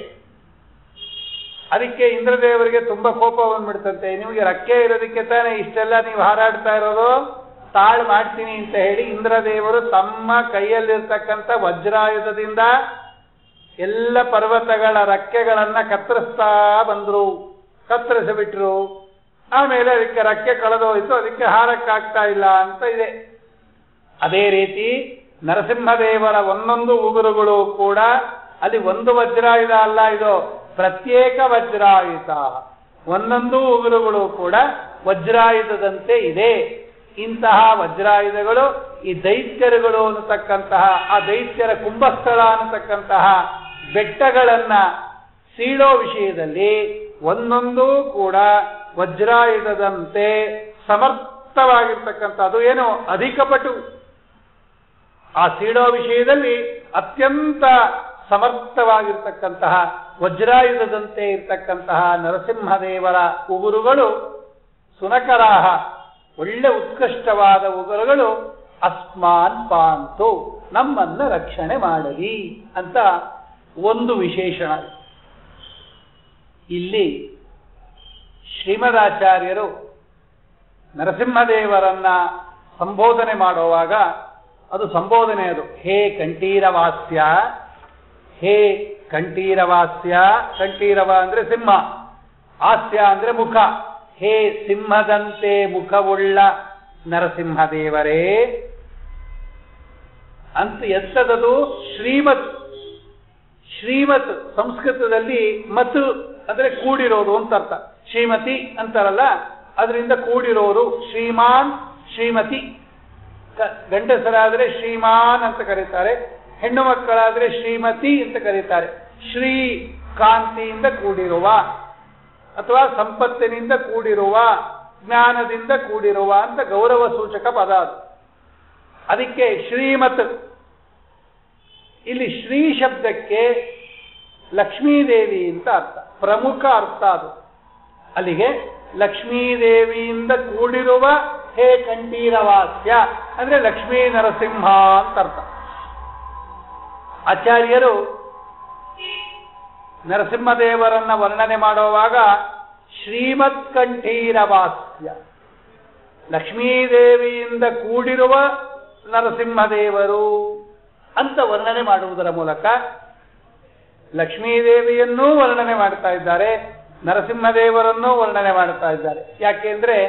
ಅದಕ್ಕೆ ಇಂದ್ರದೇವರಿಗೆ ತುಂಬಾ ಕೋಪ ಬಂದ್ಬಿಡ್ತಂತೆ ನಿಮಗೆ ರಕ್ಕೆ ಇರೋದಕ್ಕೆ ತಾನೇ ಇಷ್ಟೆಲ್ಲ ನೀವು ಹಾರಾಡ್ತಾ ಇರೋದು ತಾಳ್ ಮಾಡ್ತೀನಿ ಅಂತ ಹೇಳಿ ಇಂದ್ರದೇವರು ತಮ್ಮ ಕೈಯಲ್ಲಿರ್ತಕ್ಕಂಥ ವಜ್ರಾಯುಧದಿಂದ ಎಲ್ಲ ಪರ್ವತಗಳ ರಕ್ಕೆಗಳನ್ನ ಕತ್ತರಿಸ್ತಾ ಬಂದ್ರು ಕತ್ತರಿಸಿಬಿಟ್ರು ಆಮೇಲೆ ಅದಕ್ಕೆ ರಕ್ಕೆ ಕಳೆದೋಯ್ತು ಅದಕ್ಕೆ ಹಾರಕ್ಕಾಗ್ತಾ ಇಲ್ಲ ಅಂತ ಇದೆ ಅದೇ ರೀತಿ ನರಸಿಂಹದೇವರ ಒಂದೊಂದು ಉಗುರುಗಳು ಕೂಡ ಅಲ್ಲಿ ಒಂದು ವಜ್ರಾಯುಧ ಅಲ್ಲ ಇದು ಪ್ರತ್ಯೇಕ ವಜ್ರಾಯುಧ ಒಂದೊಂದು ಉಗುರುಗಳು ಕೂಡ ವಜ್ರಾಯುಧದಂತೆ ಇದೆ ಇಂತಹ ವಜ್ರಾಯುಧಗಳು ಈ ದೈತ್ಯರುಗಳು ಅನ್ನತಕ್ಕಂತಹ ಆ ದೈತ್ಯರ ಕುಂಭಸ್ಥಳ ಅನ್ನತಕ್ಕಂತಹ ಬೆಟ್ಟಗಳನ್ನ ಸೀಳೋ ವಿಷಯದಲ್ಲಿ ಒಂದೊಂದು ಕೂಡ ವಜ್ರಾಯುಧದಂತೆ ಸಮರ್ಥವಾಗಿರ್ತಕ್ಕಂಥ ಅದು ಏನು ಅಧಿಕ ಪಟು ಆ ಸೀಳೋ ವಿಷಯದಲ್ಲಿ ಅತ್ಯಂತ ಸಮರ್ಥವಾಗಿರ್ತಕ್ಕಂತಹ ವಜ್ರಾಯುಧದಂತೆ ಇರ್ತಕ್ಕಂತಹ ನರಸಿಂಹದೇವರ ಉಗುರುಗಳು ಸುನಕರಾಹ ಒಳ್ಳೆ ಉತ್ಕೃಷ್ಟವಾದ ಉಗುರುಗಳು ಅಸ್ಮಾನ್ ಪಾಂತು ನಮ್ಮನ್ನ ರಕ್ಷಣೆ ಮಾಡಲಿ ಅಂತ ಒಂದು ವಿಶೇಷಣ ಇಲ್ಲಿ ಶ್ರೀಮದಾಚಾರ್ಯರು ನರಸಿಂಹದೇವರನ್ನ ಸಂಬೋಧನೆ ಮಾಡುವಾಗ ಅದು ಸಂಬೋಧನೆ ಅದು ಹೇ ಕಂಠೀರವಾಸ್ಯ ಹೇ ಕಂಠೀರವಾಸ್ಯ ಕಂಠೀರವ ಅಂದ್ರೆ ಸಿಂಹ ಹಾಸ್ಯ ಅಂದ್ರೆ ಮುಖ ಹೇ ಸಿಂಹದಂತೆ ಮುಖವುಳ್ಳ ನರಸಿಂಹದೇವರೇ ಅಂತ ಎಂಥದದು ಶ್ರೀಮತ್ ಶ್ರೀಮತ್ ಸಂಸ್ಕೃತದಲ್ಲಿ ಮತ್ತು ಅಂದ್ರೆ ಕೂಡಿರೋದು ಅಂತ ಅರ್ಥ ಶ್ರೀಮತಿ ಅಂತಾರಲ್ಲ ಅದರಿಂದ ಕೂಡಿರೋರು ಶ್ರೀಮಾನ್ ಶ್ರೀಮತಿ ಕ- ಗಂಡಸರಾದ್ರೆ ಶ್ರೀಮಾನ್ ಅಂತ ಕರೀತಾರೆ ಹೆಣ್ಣು ಮಕ್ಕಳಾದ್ರೆ ಶ್ರೀಮತಿ ಅಂತ ಕರೀತಾರೆ ಶ್ರೀ ಕಾಂತಿಯಿಂದ ಕೂಡಿರುವ ಅಥವಾ ಸಂಪತ್ತಿನಿಂದ ಕೂಡಿರುವ ಜ್ಞಾನದಿಂದ ಕೂಡಿರುವ ಅಂತ ಗೌರವ ಸೂಚಕ ಪದ ಅದು ಅದಕ್ಕೆ ಶ್ರೀಮತ್ ಇಲ್ಲಿ ಶ್ರೀ ಶಬ್ದಕ್ಕೆ ಲಕ್ಷ್ಮೀದೇವಿ ಅಂತ ಅರ್ಥ ಪ್ರಮುಖ ಅರ್ಥ ಅದು ಅಲ್ಲಿಗೆ ಲಕ್ಷ್ಮೀದೇವಿಯಿಂದ ಕೂಡಿರುವ ಹೇ ಕಂಠೀರವಾಸ್ಯ ಅಂದ್ರೆ ಲಕ್ಷ್ಮೀ ನರಸಿಂಹ ಅಂತ ಅರ್ಥ ಆಚಾರ್ಯರು ನರಸಿಂಹದೇವರನ್ನ ವರ್ಣನೆ ಮಾಡುವಾಗ ಶ್ರೀಮತ್ ಕಂಠೀರವಾಸ್ಯ ಲಕ್ಷ್ಮೀದೇವಿಯಿಂದ ಕೂಡಿರುವ ನರಸಿಂಹದೇವರು ಅಂತ ವರ್ಣನೆ ಮಾಡುವುದರ ಮೂಲಕ ಲಕ್ಷ್ಮೀದೇವಿಯನ್ನೂ ವರ್ಣನೆ ಮಾಡ್ತಾ ಇದ್ದಾರೆ ನರಸಿಂಹದೇವರನ್ನೂ ವರ್ಣನೆ ಮಾಡ್ತಾ ಇದ್ದಾರೆ ಯಾಕೆಂದ್ರೆ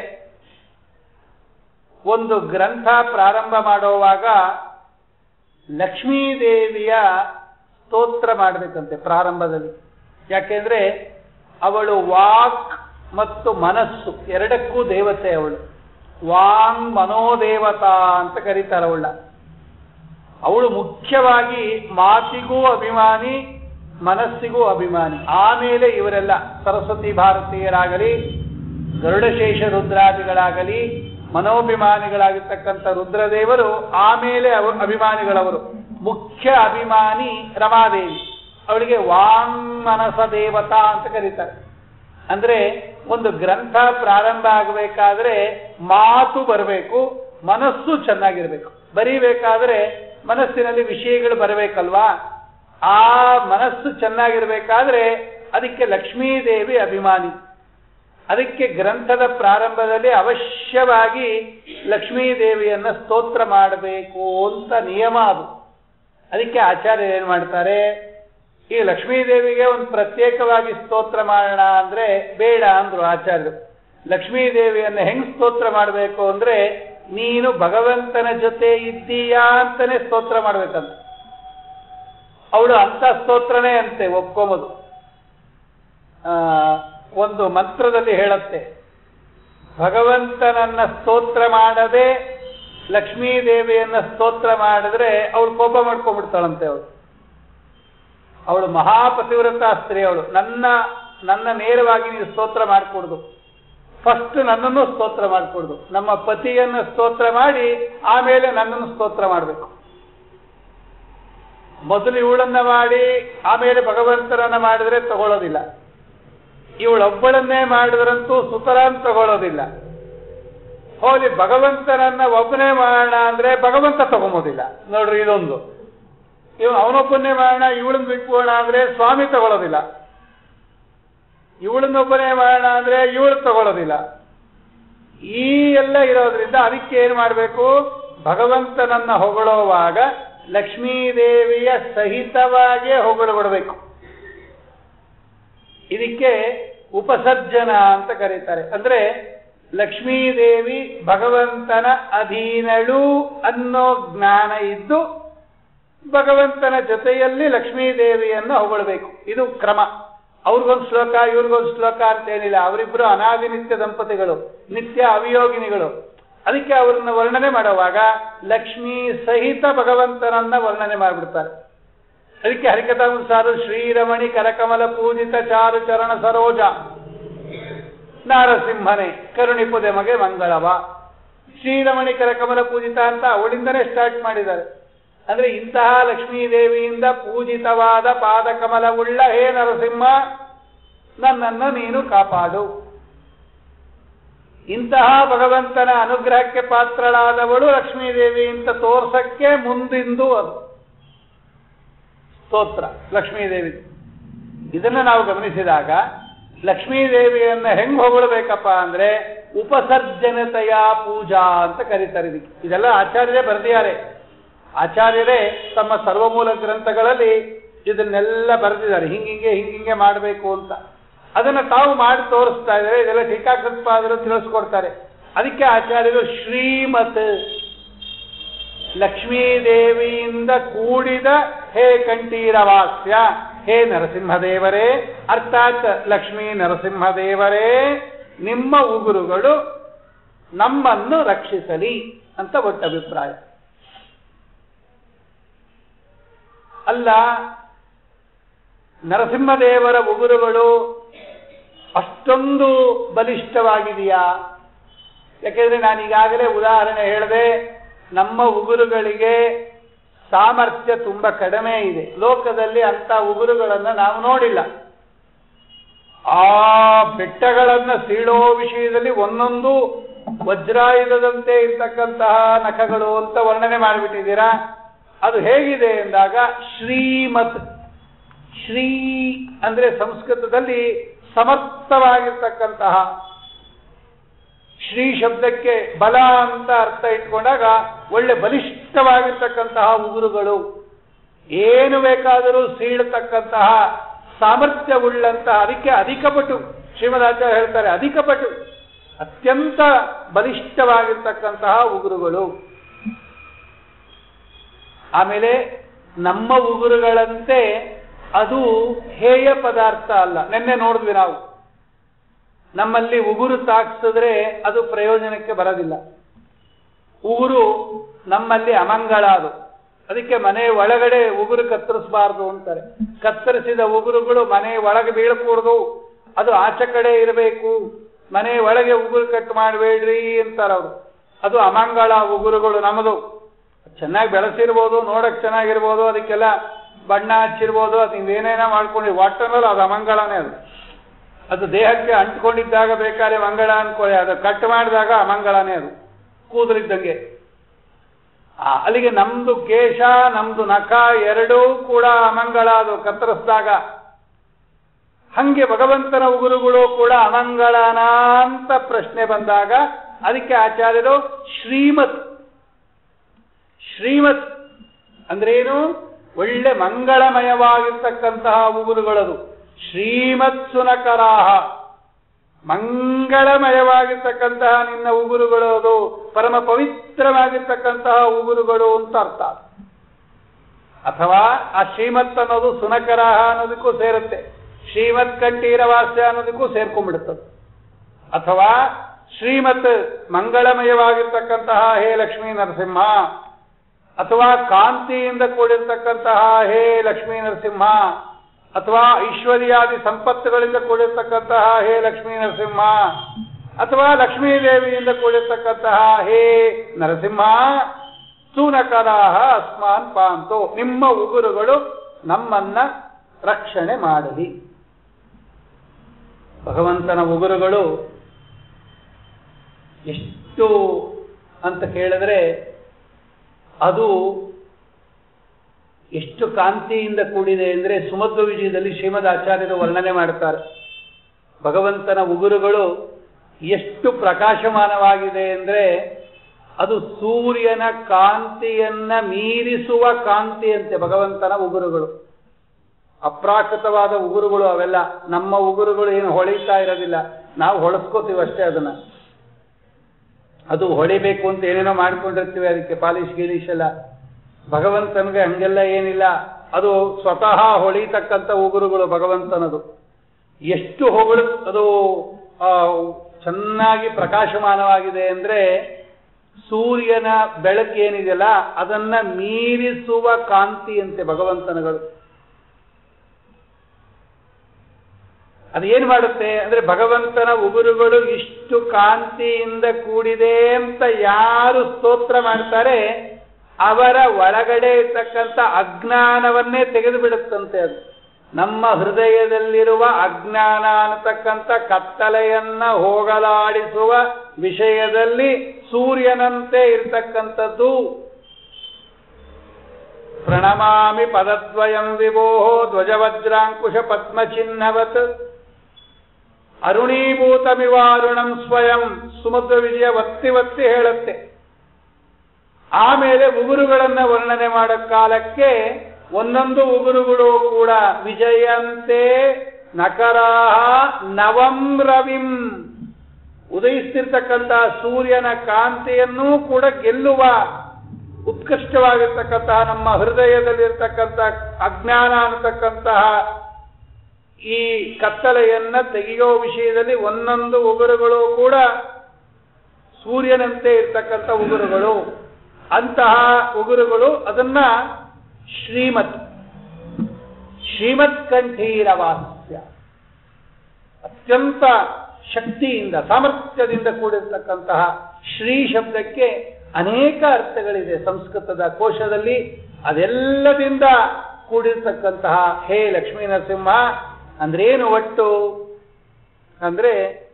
ಒಂದು ಗ್ರಂಥ ಪ್ರಾರಂಭ ಮಾಡುವಾಗ ಲಕ್ಷ್ಮೀದೇವಿಯ ಸ್ತೋತ್ರ ಮಾಡಬೇಕಂತೆ ಪ್ರಾರಂಭದಲ್ಲಿ ಯಾಕೆಂದ್ರೆ ಅವಳು ವಾಕ್ ಮತ್ತು ಮನಸ್ಸು ಎರಡಕ್ಕೂ ದೇವತೆ ಅವಳು ವಾಂಗ್ ಮನೋದೇವತಾ ಅಂತ ಕರೀತಾರೆ ಅವಳ ಅವಳು ಮುಖ್ಯವಾಗಿ ಮಾತಿಗೂ ಅಭಿಮಾನಿ ಮನಸ್ಸಿಗೂ ಅಭಿಮಾನಿ ಆಮೇಲೆ ಇವರೆಲ್ಲ ಸರಸ್ವತಿ ಭಾರತೀಯರಾಗಲಿ ಗರುಡಶೇಷ ರುದ್ರಾದಿಗಳಾಗಲಿ ಮನೋಭಿಮಾನಿಗಳಾಗಿರ್ತಕ್ಕಂಥ ರುದ್ರದೇವರು ಆಮೇಲೆ ಅವ ಅಭಿಮಾನಿಗಳವರು ಮುಖ್ಯ ಅಭಿಮಾನಿ ರಮಾದೇವಿ ಅವಳಿಗೆ ವಾಂಗ್ಮನಸ ದೇವತಾ ಅಂತ ಕರೀತಾರೆ ಅಂದ್ರೆ ಒಂದು ಗ್ರಂಥ ಪ್ರಾರಂಭ ಆಗಬೇಕಾದ್ರೆ ಮಾತು ಬರಬೇಕು ಮನಸ್ಸು ಚೆನ್ನಾಗಿರ್ಬೇಕು ಬರೀಬೇಕಾದ್ರೆ ಮನಸ್ಸಿನಲ್ಲಿ ವಿಷಯಗಳು ಬರಬೇಕಲ್ವಾ ಆ ಮನಸ್ಸು ಚೆನ್ನಾಗಿರ್ಬೇಕಾದ್ರೆ ಅದಕ್ಕೆ ಲಕ್ಷ್ಮೀದೇವಿ ಅಭಿಮಾನಿ ಅದಕ್ಕೆ ಗ್ರಂಥದ ಪ್ರಾರಂಭದಲ್ಲಿ ಅವಶ್ಯವಾಗಿ ಲಕ್ಷ್ಮೀದೇವಿಯನ್ನ ಸ್ತೋತ್ರ ಮಾಡಬೇಕು ಅಂತ ನಿಯಮ ಅದು ಅದಕ್ಕೆ ಆಚಾರ್ಯರು ಏನ್ ಮಾಡ್ತಾರೆ ಈ ಲಕ್ಷ್ಮೀದೇವಿಗೆ ಒಂದು ಪ್ರತ್ಯೇಕವಾಗಿ ಸ್ತೋತ್ರ ಮಾಡೋಣ ಅಂದ್ರೆ ಬೇಡ ಅಂದ್ರು ಆಚಾರ್ಯರು ಲಕ್ಷ್ಮೀದೇವಿಯನ್ನ ಹೆಂಗ್ ಸ್ತೋತ್ರ ಮಾಡಬೇಕು ಅಂದ್ರೆ ನೀನು ಭಗವಂತನ ಜೊತೆ ಇದ್ದೀಯಾ ಅಂತಾನೆ ಸ್ತೋತ್ರ ಮಾಡ್ಬೇಕಂತ ಅವಳು ಅಂತ ಸ್ತೋತ್ರನೇ ಅಂತೆ ಒಪ್ಕೊಂಬುದು ಆ, ಒಂದು ಮಂತ್ರದಲ್ಲಿ ಹೇಳುತ್ತೆ ಭಗವಂತನನ್ನ ಸ್ತೋತ್ರ ಮಾಡದೆ ಲಕ್ಷ್ಮೀದೇವಿಯನ್ನ ಸ್ತೋತ್ರ ಮಾಡಿದ್ರೆ ಅವಳು ಕೋಪ ಮಾಡ್ಕೊಂಡ್ಬಿಡ್ತಾಳಂತೆ ಅವಳು ಅವಳು ಮಹಾಪತಿವ್ರತ ಸ್ತ್ರೀ ಅವಳು ನನ್ನ ನನ್ನ ನೇರವಾಗಿ ನೀವು ಸ್ತೋತ್ರ ಮಾಡಿಕೊಡುದು ಫಸ್ಟ್ ನನ್ನನ್ನು ಸ್ತೋತ್ರ ಮಾಡಿಕೊಡುದು ನಮ್ಮ ಪತಿಯನ್ನ ಸ್ತೋತ್ರ ಮಾಡಿ ಆಮೇಲೆ ನನ್ನನ್ನು ಸ್ತೋತ್ರ ಮಾಡಬೇಕು ಮೊದಲು ಇವಳನ್ನ ಮಾಡಿ ಆಮೇಲೆ ಭಗವಂತನನ್ನ ಮಾಡಿದ್ರೆ ತಗೊಳ್ಳೋದಿಲ್ಲ ಇವಳೊಬ್ಬಳನ್ನೇ ಮಾಡಿದ್ರಂತೂ ಸುತರಾನ್ ತಗೊಳ್ಳೋದಿಲ್ಲ ಹೋಗಿ ಭಗವಂತನನ್ನ ಒಬ್ಬನೇ ಮಾಡೋಣ ಅಂದ್ರೆ ಭಗವಂತ ತಗೊಂಬೋದಿಲ್ಲ ನೋಡ್ರಿ ಇದೊಂದು ಇವ್ ಅವನೊಬ್ಬನೇ ಮಾಡೋಣ ಇವಳನ್ನ ಬಿಟ್ಬೋಣ ಅಂದ್ರೆ ಸ್ವಾಮಿ ತಗೊಳ್ಳೋದಿಲ್ಲ ಇವಳನ್ನೊಬ್ಬನೇ ಮಾಡೋಣ ಅಂದ್ರೆ ಇವಳು ತಗೊಳ್ಳೋದಿಲ್ಲ ಈ ಎಲ್ಲ ಇರೋದ್ರಿಂದ ಅದಕ್ಕೆ ಏನ್ ಮಾಡಬೇಕು ಭಗವಂತನನ್ನ ಹೊಗಳುವಾಗ ಲಕ್ಷ್ಮೀದೇವಿಯ ಸಹಿತವಾಗೇ ಹೊಗಳು ಬಿಡಬೇಕು ಇದಕ್ಕೆ ಉಪಸರ್ಜನ ಅಂತ ಕರೀತಾರೆ ಅಂದ್ರೆ ಲಕ್ಷ್ಮೀದೇವಿ ಭಗವಂತನ ಅಧೀನಳು ಅನ್ನೋ ಜ್ಞಾನ ಇದ್ದು ಭಗವಂತನ ಜೊತೆಯಲ್ಲಿ ಲಕ್ಷ್ಮೀದೇವಿಯನ್ನು ಹೊಗಳಬೇಕು ಇದು ಕ್ರಮ ಅವ್ರಿಗೊಂದು ಶ್ಲೋಕ ಇವ್ರಿಗೊಂದು ಶ್ಲೋಕ ಅಂತೇನಿಲ್ಲ ಅವರಿಬ್ಬರು ಅನಾದಿ ನಿತ್ಯ ದಂಪತಿಗಳು ನಿತ್ಯ ಅವಿಯೋಗಿನಿಗಳು ಅದಕ್ಕೆ ಅವರನ್ನ ವರ್ಣನೆ ಮಾಡುವಾಗ ಲಕ್ಷ್ಮೀ ಸಹಿತ ಭಗವಂತನನ್ನ ವರ್ಣನೆ ಮಾಡಿಬಿಡ್ತಾರೆ ಅದಕ್ಕೆ ಹರಿಕಥಾನುಸಾರು ಶ್ರೀರಮಣಿ ಕರಕಮಲ ಪೂಜಿತ ಚಾರು ಚರಣ ಸರೋಜ ನಾರಸಿಂಹನೇ ಕರುಣಿಪುದೆ ಮಗೆ ಮಂಗಳವ ಶ್ರೀರಮಣಿ ಕರಕಮಲ ಪೂಜಿತ ಅಂತ ಅವಳಿಂದನೇ ಸ್ಟಾರ್ಟ್ ಮಾಡಿದ್ದಾರೆ ಅಂದ್ರೆ ಇಂತಹ ಲಕ್ಷ್ಮೀದೇವಿಯಿಂದ ಪೂಜಿತವಾದ ಪಾದಕಮಲವುಳ್ಳ ಹೇ ನರಸಿಂಹ ನನ್ನನ್ನು ನೀನು ಕಾಪಾಡು ಇಂತಹ ಭಗವಂತನ ಅನುಗ್ರಹಕ್ಕೆ ಪಾತ್ರಳಾದವಳು ಲಕ್ಷ್ಮೀದೇವಿ ಅಂತ ತೋರ್ಸಕ್ಕೆ ಮುಂದಿಂದು ಅದು ಸ್ತೋತ್ರ ಲಕ್ಷ್ಮೀದೇವಿ ಇದನ್ನ ನಾವು ಗಮನಿಸಿದಾಗ ಲಕ್ಷ್ಮೀದೇವಿಯನ್ನ ಹೆಂಗ್ ಹೊಗಳಬೇಕಪ್ಪ ಅಂದ್ರೆ ಉಪಸರ್ಜನತೆಯ ಪೂಜಾ ಅಂತ ಕರೀತಾರೆ ಇದಕ್ಕೆ ಇದೆಲ್ಲ ಆಚಾರ್ಯರೇ ಬರೆದಿದ್ದಾರೆ ಆಚಾರ್ಯರೇ ತಮ್ಮ ಸರ್ವಮೂಲ ಗ್ರಂಥಗಳಲ್ಲಿ ಇದನ್ನೆಲ್ಲ ಬರೆದಿದ್ದಾರೆ ಹಿಂಗಿಂಗೆ ಹಿಂಗಿಂಗೆ ಮಾಡಬೇಕು ಅಂತ ಅದನ್ನ ತಾವು ಮಾಡಿ ತೋರಿಸ್ತಾ ಇದ್ದಾರೆ ಇದೆಲ್ಲ ಟೀಕಾಕೃತ್ಪಾದರು ತಿಳಿಸ್ಕೊಡ್ತಾರೆ ಅದಕ್ಕೆ ಆಚಾರ್ಯರು ಶ್ರೀಮತ್ ಲಕ್ಷ್ಮೀದೇವಿಯಿಂದ ಕೂಡಿದ ಹೇ ಕಂಠೀರವಾಸ್ಯ ಹೇ ನರಸಿಂಹದೇವರೇ ಅರ್ಥಾತ್ ಲಕ್ಷ್ಮೀ ನರಸಿಂಹದೇವರೇ ನಿಮ್ಮ ಉಗುರುಗಳು ನಮ್ಮನ್ನು ರಕ್ಷಿಸಲಿ ಅಂತ ಒಟ್ಟ ಅಭಿಪ್ರಾಯ ಅಲ್ಲ ನರಸಿಂಹದೇವರ ಉಗುರುಗಳು ಅಷ್ಟೊಂದು ಬಲಿಷ್ಠವಾಗಿದೆಯಾ ಯಾಕೆಂದ್ರೆ ನಾನು ಈಗಾಗಲೇ ಉದಾಹರಣೆ ಹೇಳಿದೆ ನಮ್ಮ ಉಗುರುಗಳಿಗೆ ಸಾಮರ್ಥ್ಯ ತುಂಬಾ ಕಡಿಮೆ ಇದೆ ಲೋಕದಲ್ಲಿ ಅಂತ ಉಗುರುಗಳನ್ನು ನಾವು ನೋಡಿಲ್ಲ ಆ ಬೆಟ್ಟಗಳನ್ನ ಸೀಳೋ ವಿಷಯದಲ್ಲಿ ಒಂದೊಂದು ವಜ್ರಾಯುಧದಂತೆ ಇರ್ತಕ್ಕಂತಹ ನಖಗಳು ಅಂತ ವರ್ಣನೆ ಮಾಡಿಬಿಟ್ಟಿದ್ದೀರಾ ಅದು ಹೇಗಿದೆ ಎಂದಾಗ ಶ್ರೀಮತ್ ಶ್ರೀ ಅಂದ್ರೆ ಸಂಸ್ಕೃತದಲ್ಲಿ ಸಮರ್ಥವಾಗಿರ್ತಕ್ಕಂತಹ ಶ್ರೀ ಶಬ್ದಕ್ಕೆ ಬಲ ಅಂತ ಅರ್ಥ ಇಟ್ಕೊಂಡಾಗ ಒಳ್ಳೆ ಬಲಿಷ್ಠವಾಗಿರ್ತಕ್ಕಂತಹ ಉಗುರುಗಳು ಏನು ಬೇಕಾದರೂ ಸೀಳತಕ್ಕಂತಹ ಸಾಮರ್ಥ್ಯವುಳ್ಳಂತಹ ಅದಕ್ಕೆ ಅಧಿಕಪಟು ಶ್ರೀಮದಾಚಾರ್ಯ ಹೇಳ್ತಾರೆ ಅಧಿಕಪಟು ಅತ್ಯಂತ ಬಲಿಷ್ಠವಾಗಿರ್ತಕ್ಕಂತಹ ಉಗುರುಗಳು ಆಮೇಲೆ ನಮ್ಮ ಉಗುರುಗಳಂತೆ ಅದು ಹೇಯ ಪದಾರ್ಥ ಅಲ್ಲ ನಿನ್ನೆ ನೋಡಿದ್ವಿ ನಾವು ನಮ್ಮಲ್ಲಿ ಉಗುರು ತಾಕ್ಸಿದ್ರೆ ಅದು ಪ್ರಯೋಜನಕ್ಕೆ ಬರೋದಿಲ್ಲ ಉಗುರು ನಮ್ಮಲ್ಲಿ ಅಮಂಗಳ ಅದು ಅದಕ್ಕೆ ಮನೆ ಒಳಗಡೆ ಉಗುರು ಕತ್ತರಿಸಬಾರ್ದು ಅಂತಾರೆ ಕತ್ತರಿಸಿದ ಉಗುರುಗಳು ಮನೆ ಒಳಗೆ ಬೀಳಕೂಡದು ಅದು ಆಚೆ ಕಡೆ ಇರಬೇಕು ಮನೆ ಒಳಗೆ ಉಗುರು ಕಟ್ ಮಾಡಬೇಡ್ರಿ ಅಂತಾರೆ ಅವರು ಅದು ಅಮಂಗಳ ಉಗುರುಗಳು ನಮ್ಮದು ಚೆನ್ನಾಗಿ ಬೆಳೆಸಿರ್ಬೋದು ನೋಡಕ್ ಚೆನ್ನಾಗಿರ್ಬೋದು ಅದಕ್ಕೆಲ್ಲ ಬಣ್ಣ ಹಚ್ಚಿರ್ಬೋದು ಅದು ನೀವೇನೇನ ಮಾಡ್ಕೊಂಡು ಒಟ್ಟನಲ್ಲಿ ಅದು ಅಮಂಗಳನೇ ಅದು ಅದು ದೇಹಕ್ಕೆ ಅಂಟ್ಕೊಂಡಿದ್ದಾಗ ಬೇಕಾದ್ರೆ ಮಂಗಳ ಅನ್ಕೊಳ್ಳಿ ಅದು ಕಟ್ ಮಾಡಿದಾಗ ಅಮಂಗಳನೇ ಅದು ಕೂದಲಿದ್ದಂಗೆ ಆ, ಅಲ್ಲಿಗೆ ನಮ್ದು ಕೇಶ ನಮ್ದು ನಖ ಎರಡೂ ಕೂಡ ಅಮಂಗಳ ಅದು ಕತ್ತರಿಸಿದಾಗ ಹಂಗೆ ಭಗವಂತನ ಉಗುರುಗಳು ಕೂಡ ಅಮಂಗಳನ ಅಂತ ಪ್ರಶ್ನೆ ಬಂದಾಗ ಅದಕ್ಕೆ ಆಚಾರ್ಯರು ಶ್ರೀಮತ್ ಶ್ರೀಮತ್ ಅಂದ್ರೇನು ಒಳ್ಳೆ ಮಂಗಳಮಯವಾಗಿರ್ತಕ್ಕಂತಹ ಉಗುರುಗಳದು ಶ್ರೀಮತ್ ಸುನಕರಾಹ ಮಂಗಳಮಯವಾಗಿರ್ತಕ್ಕಂತಹ ನಿನ್ನ ಉಗುರುಗಳು ಅದು ಪರಮ ಪವಿತ್ರವಾಗಿರ್ತಕ್ಕಂತಹ ಉಗುರುಗಳು ಅಂತ ಅರ್ಥ ಅಥವಾ ಆ ಶ್ರೀಮತ್ ಅನ್ನೋದು ಸುನಕರಾಹ ಅನ್ನೋದಕ್ಕೂ ಸೇರುತ್ತೆ ಶ್ರೀಮತ್ ಕಂಠೀರವಾಸ್ಯ ಅನ್ನೋದಕ್ಕೂ ಸೇರ್ಕೊಂಡ್ಬಿಡುತ್ತದೆ ಅಥವಾ ಶ್ರೀಮತ್ ಮಂಗಳಮಯವಾಗಿರ್ತಕ್ಕಂತಹ ಹೇ ಲಕ್ಷ್ಮೀ ನರಸಿಂಹ ಅಥವಾ ಕಾಂತಿಯಿಂದ ಕೂಡಿರ್ತಕ್ಕಂತಹ ಹೇ ಲಕ್ಷ್ಮೀ ನರಸಿಂಹ ಅಥವಾ ಐಶ್ವರ್ಯಾದಿ ಸಂಪತ್ತುಗಳಿಂದ ಕೂಡಿರ್ತಕ್ಕಂತಹ ಹೇ ಲಕ್ಷ್ಮೀ ನರಸಿಂಹ ಅಥವಾ ಲಕ್ಷ್ಮೀ ದೇವಿಯಿಂದ ಕೂಡಿರ್ತಕ್ಕಂತಹ ಹೇ ನರಸಿಂಹ ಸೂನಕರಾಹ ಅಸ್ಮಾನ್ ಪಾಂತೋ ನಿಮ್ಮ ಉಗುರುಗಳು ನಮ್ಮನ್ನ ರಕ್ಷಣೆ ಮಾಡಲಿ ಭಗವಂತನ ಉಗುರುಗಳು ಎಷ್ಟು ಅಂತ ಕೇಳಿದ್ರೆ ಅದು ಎಷ್ಟು ಕಾಂತಿಯಿಂದ ಕೂಡಿದೆ ಅಂದರೆ ಸುಮಧ್ವ ವಿಜಯದಲ್ಲಿ ಶ್ರೀಮದ್ ಆಚಾರ್ಯರು ವರ್ಣನೆ ಮಾಡುತ್ತಾರೆ ಭಗವಂತನ ಉಗುರುಗಳು ಎಷ್ಟು ಪ್ರಕಾಶಮಾನವಾಗಿದೆ ಅಂದರೆ ಅದು ಸೂರ್ಯನ ಕಾಂತಿಯನ್ನ ಮೀರಿಸುವ ಕಾಂತಿಯಂತೆ ಭಗವಂತನ ಉಗುರುಗಳು ಅಪ್ರಾಕೃತವಾದ ಉಗುರುಗಳು ಅವೆಲ್ಲ ನಮ್ಮ ಉಗುರುಗಳು ಏನು ಹೊಳಿತಾ ಇರೋದಿಲ್ಲ ನಾವು ಹೊಳಸ್ಕೋತೀವಿ ಅಷ್ಟೇ ಅದನ್ನ ಅದು ಹೊಳಿಬೇಕು ಅಂತ ಏನೇನೋ ಮಾಡ್ಕೊಂಡಿರ್ತೀವಿ ಅದಕ್ಕೆ ಪಾಲಿಶ್ ಗೀಲಿಶ್ ಎಲ್ಲ ಭಗವಂತನಿಗೆ ಹಂಗೆಲ್ಲ ಏನಿಲ್ಲ ಅದು ಸ್ವತಃ ಹೊಳಿತಕ್ಕಂಥ ಉಗುರುಗಳು ಭಗವಂತನದು ಎಷ್ಟು ಹೊಗಳು ಅದು ಆ, ಚೆನ್ನಾಗಿ ಪ್ರಕಾಶಮಾನವಾಗಿದೆ ಅಂದ್ರೆ ಸೂರ್ಯನ ಬೆಳಕು ಏನಿದೆಯಲ್ಲ ಅದನ್ನ ಮೀರಿಸುವ ಕಾಂತಿಯಂತೆ ಭಗವಂತನಗಳು ಅದೇನ್ ಮಾಡುತ್ತೆ ಅಂದ್ರೆ ಭಗವಂತನ ಉಗುರುಗಳು ಇಷ್ಟು ಕಾಂತಿಯಿಂದ ಕೂಡಿದೆ ಅಂತ ಯಾರು ಸ್ತೋತ್ರ ಮಾಡ್ತಾರೆ ಅವರ ಒಳಗಡೆ ಇರ್ತಕ್ಕಂಥ ಅಜ್ಞಾನವನ್ನೇ ತೆಗೆದು ಬಿಡುತ್ತಂತೆ ಅದು ನಮ್ಮ ಹೃದಯದಲ್ಲಿರುವ ಅಜ್ಞಾನ ಅನ್ನತಕ್ಕಂಥ ಕತ್ತಲೆಯನ್ನ ಹೋಗಲಾಡಿಸುವ ವಿಷಯದಲ್ಲಿ ಸೂರ್ಯನಂತೆ ಇರ್ತಕ್ಕಂಥದ್ದು ಪ್ರಣಮಾಮಿ ಪದದ್ವಯಂ ವಿಭೋ ಧ್ವಜವಜ್ರಾಂಕುಶ ಪದ್ಮಚಿಹ್ನವತ್ ಅರುಣೀಭೂತಮಿವಾರುಣಂ ಸ್ವಯಂ ಸುಮಧ್ವ ವಿಜಯ ಒತ್ತಿ ಒತ್ತಿ ಹೇಳುತ್ತೆ ಆಮೇಲೆ ಉಗುರುಗಳನ್ನ ವರ್ಣನೆ ಮಾಡೋ ಕಾಲಕ್ಕೆ ಒಂದೊಂದು ಉಗುರುಗಳು ಕೂಡ ವಿಜಯಂತೆ ನಕರಾಹ ನವಂ ರವಿಂ ಉದಯಿಸ್ತಿರ್ತಕ್ಕಂಥ ಸೂರ್ಯನ ಕಾಂತಿಯನ್ನೂ ಕೂಡ ಗೆಲ್ಲುವ ಉತ್ಕೃಷ್ಟವಾಗಿರ್ತಕ್ಕಂತಹ ನಮ್ಮ ಹೃದಯದಲ್ಲಿರ್ತಕ್ಕಂಥ ಅಜ್ಞಾನ ಅನ್ನತಕ್ಕಂತಹ ಈ ಕತ್ತಲೆಯನ್ನ ತೆಗೆಯೋ ವಿಷಯದಲ್ಲಿ ಒಂದೊಂದು ಉಗುರುಗಳು ಕೂಡ ಸೂರ್ಯನಂತೆ ಇರ್ತಕ್ಕಂಥ ಉಗುರುಗಳು ಅಂತಹ ಉಗುರುಗಳು ಅದನ್ನ ಶ್ರೀಮತ್ ಶ್ರೀಮತ್ ಕಂಠೀರವಾಸ್ಯ ಅತ್ಯಂತ ಶಕ್ತಿಯಿಂದ ಸಾಮರ್ಥ್ಯದಿಂದ ಕೂಡಿರ್ತಕ್ಕಂತಹ ಶ್ರೀ ಶಬ್ದಕ್ಕೆ ಅನೇಕ ಅರ್ಥಗಳಿದೆ ಸಂಸ್ಕೃತದ ಕೋಶದಲ್ಲಿ ಅದೆಲ್ಲದಿಂದ ಕೂಡಿರ್ತಕ್ಕಂತಹ ಹೇ ಲಕ್ಷ್ಮೀ ನರಸಿಂಹ ಅಂದ್ರೇನು ಒಟ್ಟು ಅಂದ್ರೆ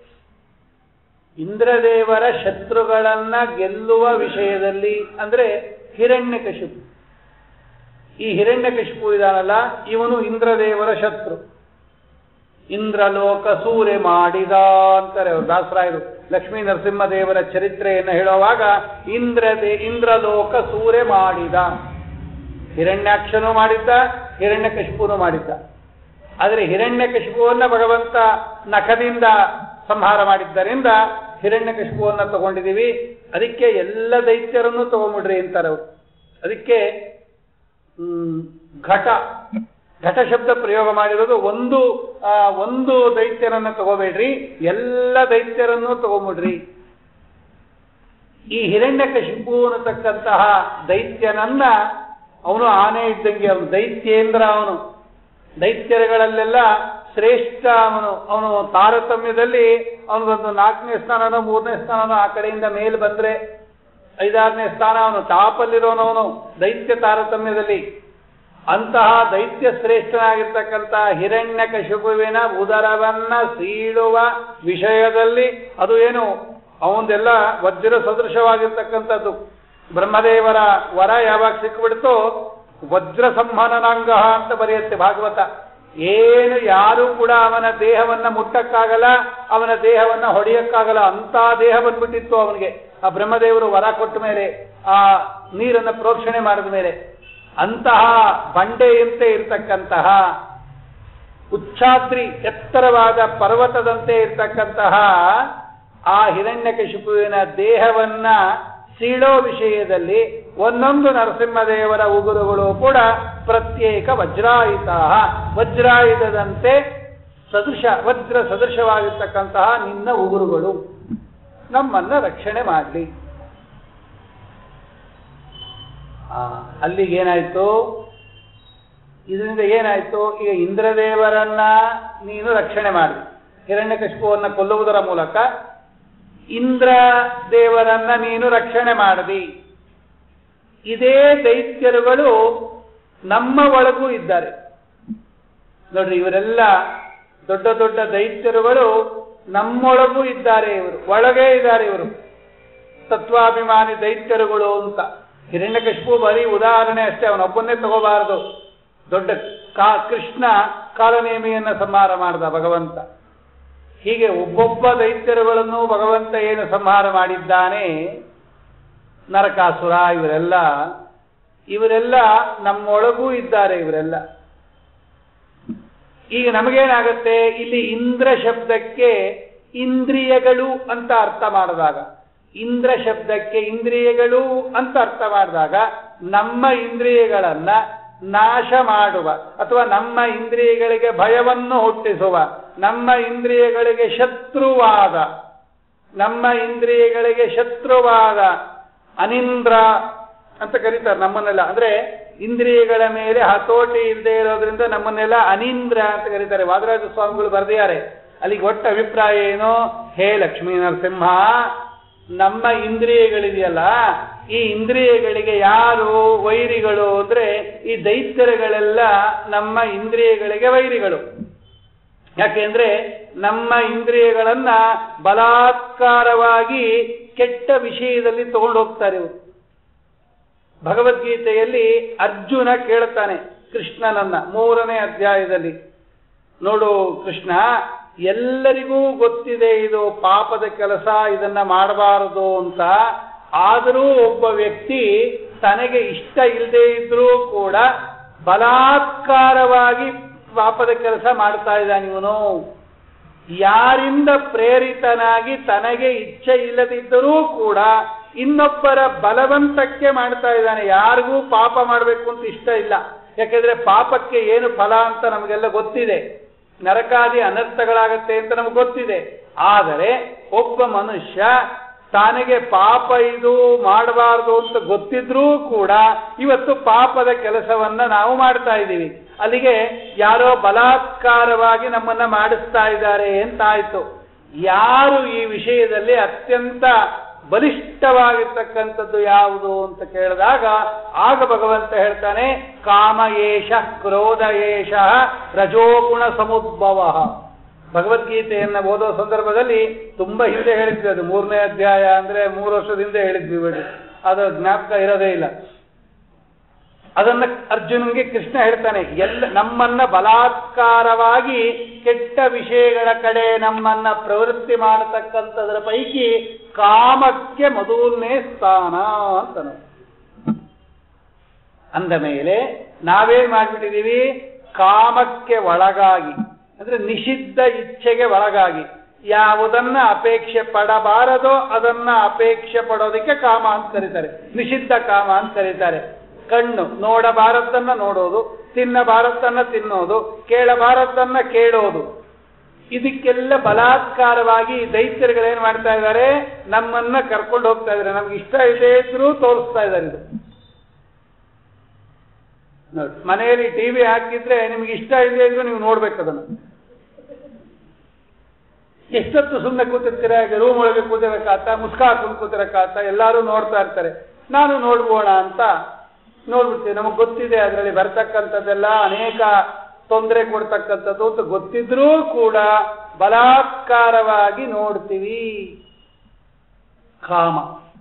ಇಂದ್ರದೇವರ ಶತ್ರುಗಳನ್ನ ಗೆಲ್ಲುವ ವಿಷಯದಲ್ಲಿ ಅಂದ್ರೆ ಹಿರಣ್ಯಕಶಿಪು ಈ ಹಿರಣ್ಯಕಶಿಪು ಇದಾನಲ್ಲ ಇವನು ಇಂದ್ರದೇವರ ಶತ್ರು ಇಂದ್ರಲೋಕ ಸೂರೆ ಮಾಡಿದ ಅಂತಾರೆ ಅವರು ದಾಸರಾಯರು ಲಕ್ಷ್ಮೀ ನರಸಿಂಹದೇವರ ಚರಿತ್ರೆಯನ್ನು ಹೇಳುವಾಗ ಇಂದ್ರದೇ ಇಂದ್ರಲೋಕ ಸೂರೆ ಮಾಡಿದ ಹಿರಣ್ಯಾಕ್ಷನೂ ಮಾಡಿದ್ದ ಹಿರಣ್ಯಕಶಿಪುನು ಮಾಡಿದ್ದ ಆದರೆ ಹಿರಣ್ಯಕಶಿಪುವನ್ನ ಭಗವಂತ ನಖದಿಂದ ಸಂಹಾರ ಮಾಡಿದ್ದರಿಂದ ಹಿರಣ್ಯಕಶಿಪುವನ್ನ ತಗೊಂಡಿದ್ದೀವಿ ಅದಕ್ಕೆ ಎಲ್ಲ ದೈತ್ಯರನ್ನು ತಗೊಂಬಿಡ್ರಿ ಅಂತಾರೆ ಅವರು ಅದಕ್ಕೆ ಹ್ಮ್, ಘಟ ಘಟ ಶಬ್ದ ಪ್ರಯೋಗ ಮಾಡಿರೋದು ಒಂದು ಆ, ಒಂದು ದೈತ್ಯರನ್ನ ತಗೋಬೇಡ್ರಿ ಎಲ್ಲ ದೈತ್ಯರನ್ನು ತಗೊಂಬಿಡ್ರಿ ಈ ಹಿರಣ್ಯಕಶಿಪು ಅನ್ನತಕ್ಕಂತಹ ದೈತ್ಯನನ್ನ ಅವನು ಆನೆ ಇದ್ದಂಗೆ ಅವನು ದೈತ್ಯೇಂದ್ರ ಅವನು ದೈತ್ಯರುಗಳಲ್ಲೆಲ್ಲ ಶ್ರೇಷ್ಠ ಅವನು ಅವನು ತಾರತಮ್ಯದಲ್ಲಿ ಅವನದೊಂದು ನಾಲ್ಕನೇ ಸ್ಥಾನನೋ ಮೂರನೇ ಸ್ಥಾನನೋ ಆ ಕಡೆಯಿಂದ ಮೇಲೆ ಬಂದ್ರೆ ಐದಾರನೇ ಸ್ಥಾನ ಅವನು ಟಾಪಲ್ಲಿರೋನವನು ದೈತ್ಯ ತಾರತಮ್ಯದಲ್ಲಿ ಅಂತಹ ದೈತ್ಯ ಶ್ರೇಷ್ಠನಾಗಿರ್ತಕ್ಕಂತಹ ಹಿರಣ್ಯಕಶಿಪುವಿನ ಉದರವನ್ನ ಸೀಳುವ ವಿಷಯದಲ್ಲಿ ಅದು ಏನು ಅವನದೆಲ್ಲ ವಜ್ರ ಸದೃಶವಾಗಿರ್ತಕ್ಕಂಥದ್ದು ಬ್ರಹ್ಮದೇವರ ವರ ಯಾವಾಗ ಸಿಕ್ಬಿಡ್ತೋ ವಜ್ರ ಸಂಹನನಾಂಗ ಅಂತ ಬರೆಯುತ್ತೆ ಭಾಗವತ ಏನು ಯಾರು ಕೂಡ ಅವನ ದೇಹವನ್ನ ಮುಟ್ಟಕ್ಕಾಗಲ್ಲ ಅವನ ದೇಹವನ್ನ ಹೊಡೆಯಕ್ಕಾಗಲ್ಲ ಅಂತ ದೇಹ ಬಂದ್ಬಿಟ್ಟಿತ್ತು ಅವನಿಗೆ ಆ ಬ್ರಹ್ಮದೇವರು ವರ ಕೊಟ್ಟ ಮೇಲೆ ಆ ನೀರನ್ನ ಪ್ರೋಕ್ಷಣೆ ಮಾಡಿದ ಮೇಲೆ ಅಂತಹ ಬಂಡೆಯಂತೆ ಇರತಕ್ಕಂತಹ ಉಚ್ಚಾದ್ರಿ ಎತ್ತರವಾದ ಪರ್ವತದಂತೆ ಇರತಕ್ಕಂತಹ ಆ ಹಿರಣ್ಯಕಶಿಪುವಿನ ದೇಹವನ್ನ ಸೀಳೋ ವಿಷಯದಲ್ಲಿ ಒಂದೊಂದು ನರಸಿಂಹದೇವರ ಉಗುರುಗಳು ಕೂಡ ಪ್ರತ್ಯೇಕ ವಜ್ರಾಯುತ ವಜ್ರಾಯುಧದಂತೆ ಸದೃಶ ವಜ್ರ ಸದೃಶವಾಗಿರ್ತಕ್ಕಂತಹ ನಿನ್ನ ಉಗುರುಗಳು ನಮ್ಮನ್ನ ರಕ್ಷಣೆ ಮಾಡಲಿ ಅಲ್ಲಿಗೆ ಏನಾಯ್ತು ಇದರಿಂದ ಏನಾಯ್ತು ಈಗ ಇಂದ್ರದೇವರನ್ನ ನೀನು ರಕ್ಷಣೆ ಮಾಡಿ ಹಿರಣ್ಯಕಶಿಪುವನ್ನ ಕೊಲ್ಲುವುದರ ಮೂಲಕ ಇಂದ್ರ ದೇವರನ್ನ ನೀನು ರಕ್ಷಣೆ ಮಾಡದಿ ಇದೇ ದೈತ್ಯರುಗಳು ನಮ್ಮ ಒಳಗೂ ಇದ್ದಾರೆ ನೋಡ್ರಿ ಇವರೆಲ್ಲ ದೊಡ್ಡ ದೊಡ್ಡ ದೈತ್ಯರುಗಳು ನಮ್ಮೊಳಗೂ ಇದ್ದಾರೆ ಇವರು ಒಳಗೇ ಇದ್ದಾರೆ ಇವರು ತತ್ವಾಭಿಮಾನಿ ದೈತ್ಯರುಗಳು ಅಂತ ಹಿರಣ್ಯಕಶಿಪು ಬರೀ ಉದಾಹರಣೆ ಅಷ್ಟೇ ಅವನೊಬ್ಬನ್ನೇ ತಗೋಬಾರದು ದೊಡ್ಡ ಕಾ ಕೃಷ್ಣ ಕಾಲನೇಮಿಯನ್ನ ಸಂಹಾರ ಮಾಡಿದ ಭಗವಂತ ಹೀಗೆ ಒಬ್ಬೊಬ್ಬ ದೈತ್ಯರುಗಳನ್ನು ಭಗವಂತ ಏನು ಸಂಹಾರ ಮಾಡಿದ್ದಾನೆ ನರಕಾಸುರ ಇವರೆಲ್ಲ ಇವರೆಲ್ಲ ನಮ್ಮೊಳಗೂ ಇದ್ದಾರೆ ಇವರೆಲ್ಲ ಈಗ ನಮಗೇನಾಗತ್ತೆ ಇಲ್ಲಿ ಇಂದ್ರ ಶಬ್ದಕ್ಕೆ ಇಂದ್ರಿಯಗಳು ಅಂತ ಅರ್ಥ ಮಾಡಿದಾಗ ಇಂದ್ರ ಶಬ್ದಕ್ಕೆ ಇಂದ್ರಿಯಗಳು ಅಂತ ಅರ್ಥ ಮಾಡಿದಾಗ ನಮ್ಮ ಇಂದ್ರಿಯಗಳನ್ನ ನಾಶ ಮಾಡುವ ಅಥವಾ ನಮ್ಮ ಇಂದ್ರಿಯಗಳಿಗೆ ಭಯವನ್ನು ಹುಟ್ಟಿಸುವ ನಮ್ಮ ಇಂದ್ರಿಯಗಳಿಗೆ ಶತ್ರುವಾದ ನಮ್ಮ ಇಂದ್ರಿಯಗಳಿಗೆ ಶತ್ರುವಾದ ಅನಿಂದ್ರ ಅಂತ ಕರೀತಾರೆ ನಮ್ಮನ್ನೆಲ್ಲ ಅಂದ್ರೆ ಇಂದ್ರಿಯಗಳ ಮೇಲೆ ಹತೋಟಿ ಇಲ್ಲದೆ ಇರೋದ್ರಿಂದ ನಮ್ಮನ್ನೆಲ್ಲ ಅನಿಂದ್ರ ಅಂತ ಕರೀತಾರೆ ವಾದರಾಜ ಸ್ವಾಮಿಗಳು ಬರೆದಿದ್ದಾರೆ ಅಲ್ಲಿಗೆ ಒಟ್ಟ ಅಭಿಪ್ರಾಯ ಏನು ಹೇ ಲಕ್ಷ್ಮೀ ನರಸಿಂಹ ನಮ್ಮ ಇಂದ್ರಿಯಗಳಿದೆಯಲ್ಲ ಈ ಇಂದ್ರಿಯಗಳಿಗೆ ಯಾರು ವೈರಿಗಳು ಅಂದ್ರೆ ಈ ದೈತ್ಯರುಗಳೆಲ್ಲ ನಮ್ಮ ಇಂದ್ರಿಯಗಳಿಗೆ ವೈರಿಗಳು ಯಾಕೆಂದ್ರೆ ನಮ್ಮ ಇಂದ್ರಿಯಗಳನ್ನ ಬಲಾತ್ಕಾರವಾಗಿ ಕೆಟ್ಟ ವಿಷಯದಲ್ಲಿ ತಗೊಂಡು ಹೋಗ್ತಾರೆ ಇವರು ಭಗವದ್ಗೀತೆಯಲ್ಲಿ ಅರ್ಜುನ ಕೇಳ್ತಾನೆ ಕೃಷ್ಣನನ್ನ ಮೂರನೇ ಅಧ್ಯಾಯದಲ್ಲಿ ನೋಡು ಕೃಷ್ಣ ಎಲ್ಲರಿಗೂ ಗೊತ್ತಿದೆ ಇದು ಪಾಪದ ಕೆಲಸ ಇದನ್ನ ಮಾಡಬಾರದು ಅಂತ ಆದರೂ ಒಬ್ಬ ವ್ಯಕ್ತಿ ತನಗೆ ಇಷ್ಟ ಇಲ್ಲದೆ ಇದ್ರೂ ಕೂಡ ಬಲಾತ್ಕಾರವಾಗಿ ಪಾಪದ ಕೆಲಸ ಮಾಡ್ತಾ ಇದ್ದಾನೆ ಇವನು ಯಾರಿಂದ ಪ್ರೇರಿತನಾಗಿ ತನಗೆ ಇಚ್ಛೆ ಇಲ್ಲದಿದ್ದರೂ ಕೂಡ ಇನ್ನೊಬ್ಬರ ಬಲವಂತಕ್ಕೆ ಮಾಡ್ತಾ ಇದ್ದಾನೆ ಯಾರಿಗೂ ಪಾಪ ಮಾಡಬೇಕು ಅಂತ ಇಷ್ಟ ಇಲ್ಲ ಯಾಕೆಂದ್ರೆ ಪಾಪಕ್ಕೆ ಏನು ಫಲ ಅಂತ ನಮಗೆಲ್ಲ ಗೊತ್ತಿದೆ ನರಕಾದಿ ಅನರ್ಥಗಳಾಗತ್ತೆ ಅಂತ ನಮ್ಗೆ ಗೊತ್ತಿದೆ ಆದರೆ ಒಬ್ಬ ಮನುಷ್ಯ ತನಗೆ ಪಾಪ ಇದು ಮಾಡಬಾರ್ದು ಅಂತ ಗೊತ್ತಿದ್ರೂ ಕೂಡ ಇವತ್ತು ಪಾಪದ ಕೆಲಸವನ್ನ ನಾವು ಮಾಡ್ತಾ ಇದ್ದೀವಿ ಅಲ್ಲಿಗೆ ಯಾರೋ ಬಲಾತ್ಕಾರವಾಗಿ ನಮ್ಮನ್ನ ಮಾಡಿಸ್ತಾ ಇದ್ದಾರೆ ಅಂತಾಯ್ತು ಯಾರು ಈ ವಿಷಯದಲ್ಲಿ ಅತ್ಯಂತ ಬಲಿಷ್ಠವಾಗಿರ್ತಕ್ಕಂಥದ್ದು ಯಾವುದು ಅಂತ ಕೇಳಿದಾಗ ಆಗ ಭಗವಂತ ಹೇಳ್ತಾನೆ ಕಾಮ ಏಷ ಕ್ರೋಧ ಏಷ ರಜೋಗುಣ ಸಮುದ್ಭವ ಭಗವದ್ಗೀತೆಯನ್ನ ಓದೋ ಸಂದರ್ಭದಲ್ಲಿ ತುಂಬಾ ಹಿಂದೆ ಹೇಳಿದ್ವಿ ಅದು ಮೂರನೇ ಅಧ್ಯಾಯ ಅಂದ್ರೆ ಮೂರು ವರ್ಷದ ಹಿಂದೆ ಹೇಳಿದ್ವಿ ಬಿಡಿ ಅದು ಜ್ಞಾಪಕ ಇರೋದೇ ಇಲ್ಲ ಅದನ್ನ ಅರ್ಜುನನ್ಗೆ ಕೃಷ್ಣ ಹೇಳ್ತಾನೆ ಎಲ್ಲ ನಮ್ಮನ್ನ ಬಲಾತ್ಕಾರವಾಗಿ ಕೆಟ್ಟ ವಿಷಯಗಳ ಕಡೆ ನಮ್ಮನ್ನ ಪ್ರವೃತ್ತಿ ಮಾಡತಕ್ಕಂಥದ್ರ ಪೈಕಿ ಕಾಮಕ್ಕೆ ಮೊದಲನೇ ಸ್ಥಾನ ಅಂತನು ಅಂದ ಮೇಲೆ ನಾವೇನ್ ಮಾಡ್ಬಿಟ್ಟಿದೀವಿ ಕಾಮಕ್ಕೆ ಒಳಗಾಗಿ ಅಂದ್ರೆ ನಿಷಿದ್ಧ ಇಚ್ಛೆಗೆ ಒಳಗಾಗಿ ಯಾವುದನ್ನ ಅಪೇಕ್ಷೆ ಪಡಬಾರದೋ ಅದನ್ನ ಅಪೇಕ್ಷೆ ಪಡೋದಕ್ಕೆ ಕಾಮ ಅಂತ ಕರೀತಾರೆ ನಿಷಿದ್ಧ ಕಾಮ ಅಂತ ಕರೀತಾರೆ ಕಣ್ಣು ನೋಡಬಾರದನ್ನ ನೋಡೋದು ತಿನ್ನಬಾರದನ್ನ ತಿನ್ನೋದು ಕೇಳಬಾರದನ್ನ ಕೇಳೋದು ಇದಕ್ಕೆಲ್ಲ ಬಲಾತ್ಕಾರವಾಗಿ ಈ ದೈತ್ಯರುಗಳೇನ್ ಮಾಡ್ತಾ ಇದ್ದಾರೆ ನಮ್ಮನ್ನ ಕರ್ಕೊಂಡು ಹೋಗ್ತಾ ಇದ್ದಾರೆ ನಮ್ಗೆ ಇಷ್ಟ ಇದೆ ಇದ್ರೂ ತೋರಿಸ್ತಾ ಇದ್ದಾರೆ ಇದು ನೋಡಿ ಮನೆಯಲ್ಲಿ ಟಿವಿ ಹಾಕಿದ್ರೆ ನಿಮ್ಗೆ ಇಷ್ಟ ಇದೆ ಇದ್ರೂ ನೀವು ನೋಡ್ಬೇಕು ಅದನ್ನ ಎಷ್ಟೊತ್ತು ಸುಮ್ಮನೆ ಕೂತಿರ್ತೀರ ರೂಮ್ ಒಳಗೆ ಕೂತಿರಕ್ಕಾತ ಮುಸ್ಕ ಹಾಕೊಂಡು ಕೂತಿರಕ್ಕಾತ ಎಲ್ಲರೂ ನೋಡ್ತಾ ಇರ್ತಾರೆ ನಾನು ನೋಡ್ಬೋಣ ಅಂತ ನೋಡ್ಬಿಡ್ತೀವಿ ನಮಗೆ ಗೊತ್ತಿದೆ ಅದರಲ್ಲಿ ಬರ್ತಕ್ಕಂಥದ್ದೆಲ್ಲ ಅನೇಕ ತೊಂದರೆ ಕೊಡ್ತಕ್ಕಂಥದ್ದು ಅಂತ ಗೊತ್ತಿದ್ರೂ ಕೂಡ ಬಲಾತ್ಕಾರವಾಗಿ ನೋಡ್ತೀವಿ ಕಾಮ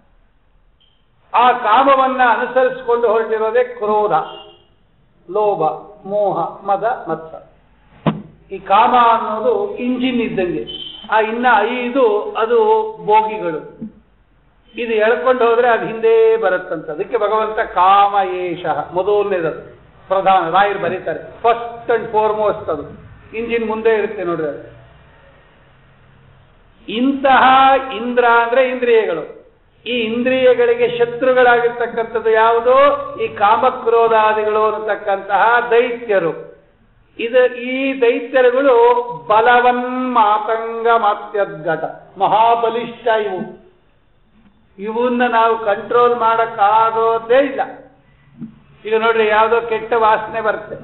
ಆ ಕಾಮವನ್ನ ಅನುಸರಿಸಿಕೊಂಡು ಹೊರಟಿರೋದೇ ಕ್ರೋಧ ಲೋಭ ಮೋಹ ಮದ ಮತ್ಸ ಈ ಕಾಮ ಅನ್ನೋದು ಇಂಜಿನ್ ಇದ್ದಂಗೆ ಆ ಇನ್ನ ಐದು ಅದು ಬೋಗಿಗಳು ಇದು ಎಳ್ಕೊಂಡು ಹೋದ್ರೆ ಅದು ಹಿಂದೆ ಬರುತ್ತಂತ ಅದಕ್ಕೆ ಭಗವಂತ ಕಾಮ ಏಷ ಮೊದಲನೇದು ಪ್ರಧಾನ ರಾಯರು ಬರೀತಾರೆ ಫಸ್ಟ್ ಅಂಡ್ ಫೋರ್ಮೋಸ್ಟ್ ಅದು ಇಂಜಿನ್ ಮುಂದೆ ಇರುತ್ತೆ ನೋಡ್ರಿ ಅದು ಇಂತಹ ಇಂದ್ರ ಅಂದ್ರೆ ಇಂದ್ರಿಯಗಳು ಈ ಇಂದ್ರಿಯಗಳಿಗೆ ಶತ್ರುಗಳಾಗಿರ್ತಕ್ಕಂಥದ್ದು ಯಾವುದು ಈ ಕಾಮಕ್ರೋಧಾದಿಗಳು ಅನ್ನತಕ್ಕಂತಹ ದೈತ್ಯರು ಇದು ಈ ದೈತ್ಯರುಗಳು ಬಲವನ್ ಮಾತಂಗ ಮಾತ್ಯದ್ಘಟ ಮಹಾಬಲಿಷ್ಠ ಇವು ಇವನ್ನ ನಾವು ಕಂಟ್ರೋಲ್ ಮಾಡಕ್ಕಾಗೋದೇ ಇಲ್ಲ ಈಗ ನೋಡ್ರಿ ಯಾವುದೋ ಕೆಟ್ಟ ವಾಸನೆ ಬರುತ್ತೆ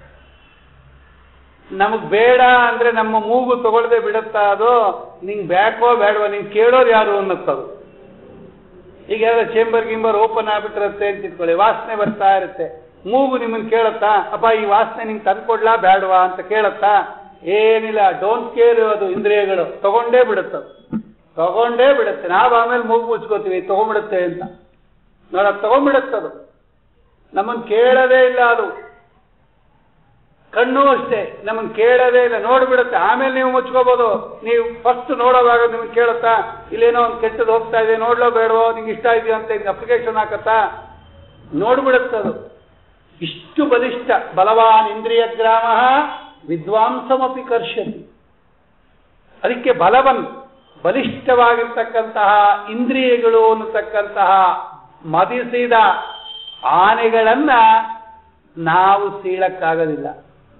ನಮಗ್ ಬೇಡ ಅಂದ್ರೆ ನಮ್ಮ ಮೂಗು ತಗೊಳ್ದೆ ಬಿಡುತ್ತಾ ಅದು ನಿಂಗ್ ಬೇಕೋ ಬೇಡವೋ ನಿಂಗ್ ಕೇಳೋರು ಯಾರು ಅನ್ನತ್ತದು ಈಗ ಯಾವ್ದೋ ಚೇಂಬರ್ ಗಿಂಬರ್ ಓಪನ್ ಆಗ್ಬಿಟ್ಟಿರುತ್ತೆ ಅಂತ ಇಟ್ಕೊಳ್ಳಿ ವಾಸನೆ ಬರ್ತಾ ಇರುತ್ತೆ ಮೂಗು ನಿಮ್ಮನ್ನ ಕೇಳುತ್ತಾ ಅಪ್ಪ ಈ ವಾಸನೆ ನಿಂಗೆ ತಂದ್ಕೊಡ್ಲಾ ಬೇಡವಾ ಅಂತ ಕೇಳುತ್ತಾ ಏನಿಲ್ಲ ಡೋಂಟ್ ಕೇರ್ ಅದು ಇಂದ್ರಿಯಗಳು ತಗೊಂಡೇ ಬಿಡುತ್ತೆ ತಗೊಂಡೇ ಬಿಡುತ್ತೆ ನಾವು ಆಮೇಲೆ ಮೂಗು ಮುಚ್ಕೋತೀವಿ ತಗೊಂಡ್ಬಿಡುತ್ತೆ ಅಂತ ನೋಡ ತಗೊಂಡ್ಬಿಡುತ್ತದು ನಮ್ಮನ್ನು ಕೇಳದೇ ಇಲ್ಲ ಅದು ಕಣ್ಣು ಅಷ್ಟೇ ನಮ್ಮನ್ನು ಕೇಳದೇ ಇಲ್ಲ ನೋಡ್ಬಿಡುತ್ತೆ ಆಮೇಲೆ ನೀವು ಮುಚ್ಕೋಬಹುದು ನೀವು ಫಸ್ಟ್ ನೋಡೋವಾಗ ನಿಮ್ಗೆ ಕೇಳುತ್ತಾ ಇಲ್ಲೇನೋ ಒಂದು ಕೆಟ್ಟದ್ದು ಹೋಗ್ತಾ ಇದೆ ನೋಡ್ಲೋ ಬೇಡವೋ ನಿಂಗೆ ಇಷ್ಟ ಇದೆಯೋ ಅಂತ ಹಿಂಗೆ ಅಪ್ಲಿಕೇಶನ್ ಹಾಕತ್ತಾ ನೋಡ್ಬಿಡುತ್ತದು ಇಷ್ಟು ಬಲಿಷ್ಠ ಬಲವಾನ್ ಇಂದ್ರಿಯ ಗ್ರಾಮ ವಿದ್ವಾಂಸಮಪಿ ಕರ್ಷತಿ ಅದಕ್ಕೆ ಬಲವನ್ ಬಲಿಷ್ಠವಾಗಿರ್ತಕ್ಕಂತಹ ಇಂದ್ರಿಯಗಳು ಅನ್ನತಕ್ಕಂತಹ ಮದಿಸಿದ ಆನೆಗಳನ್ನ ನಾವು ಸೀಳಕ್ಕಾಗೋದಿಲ್ಲ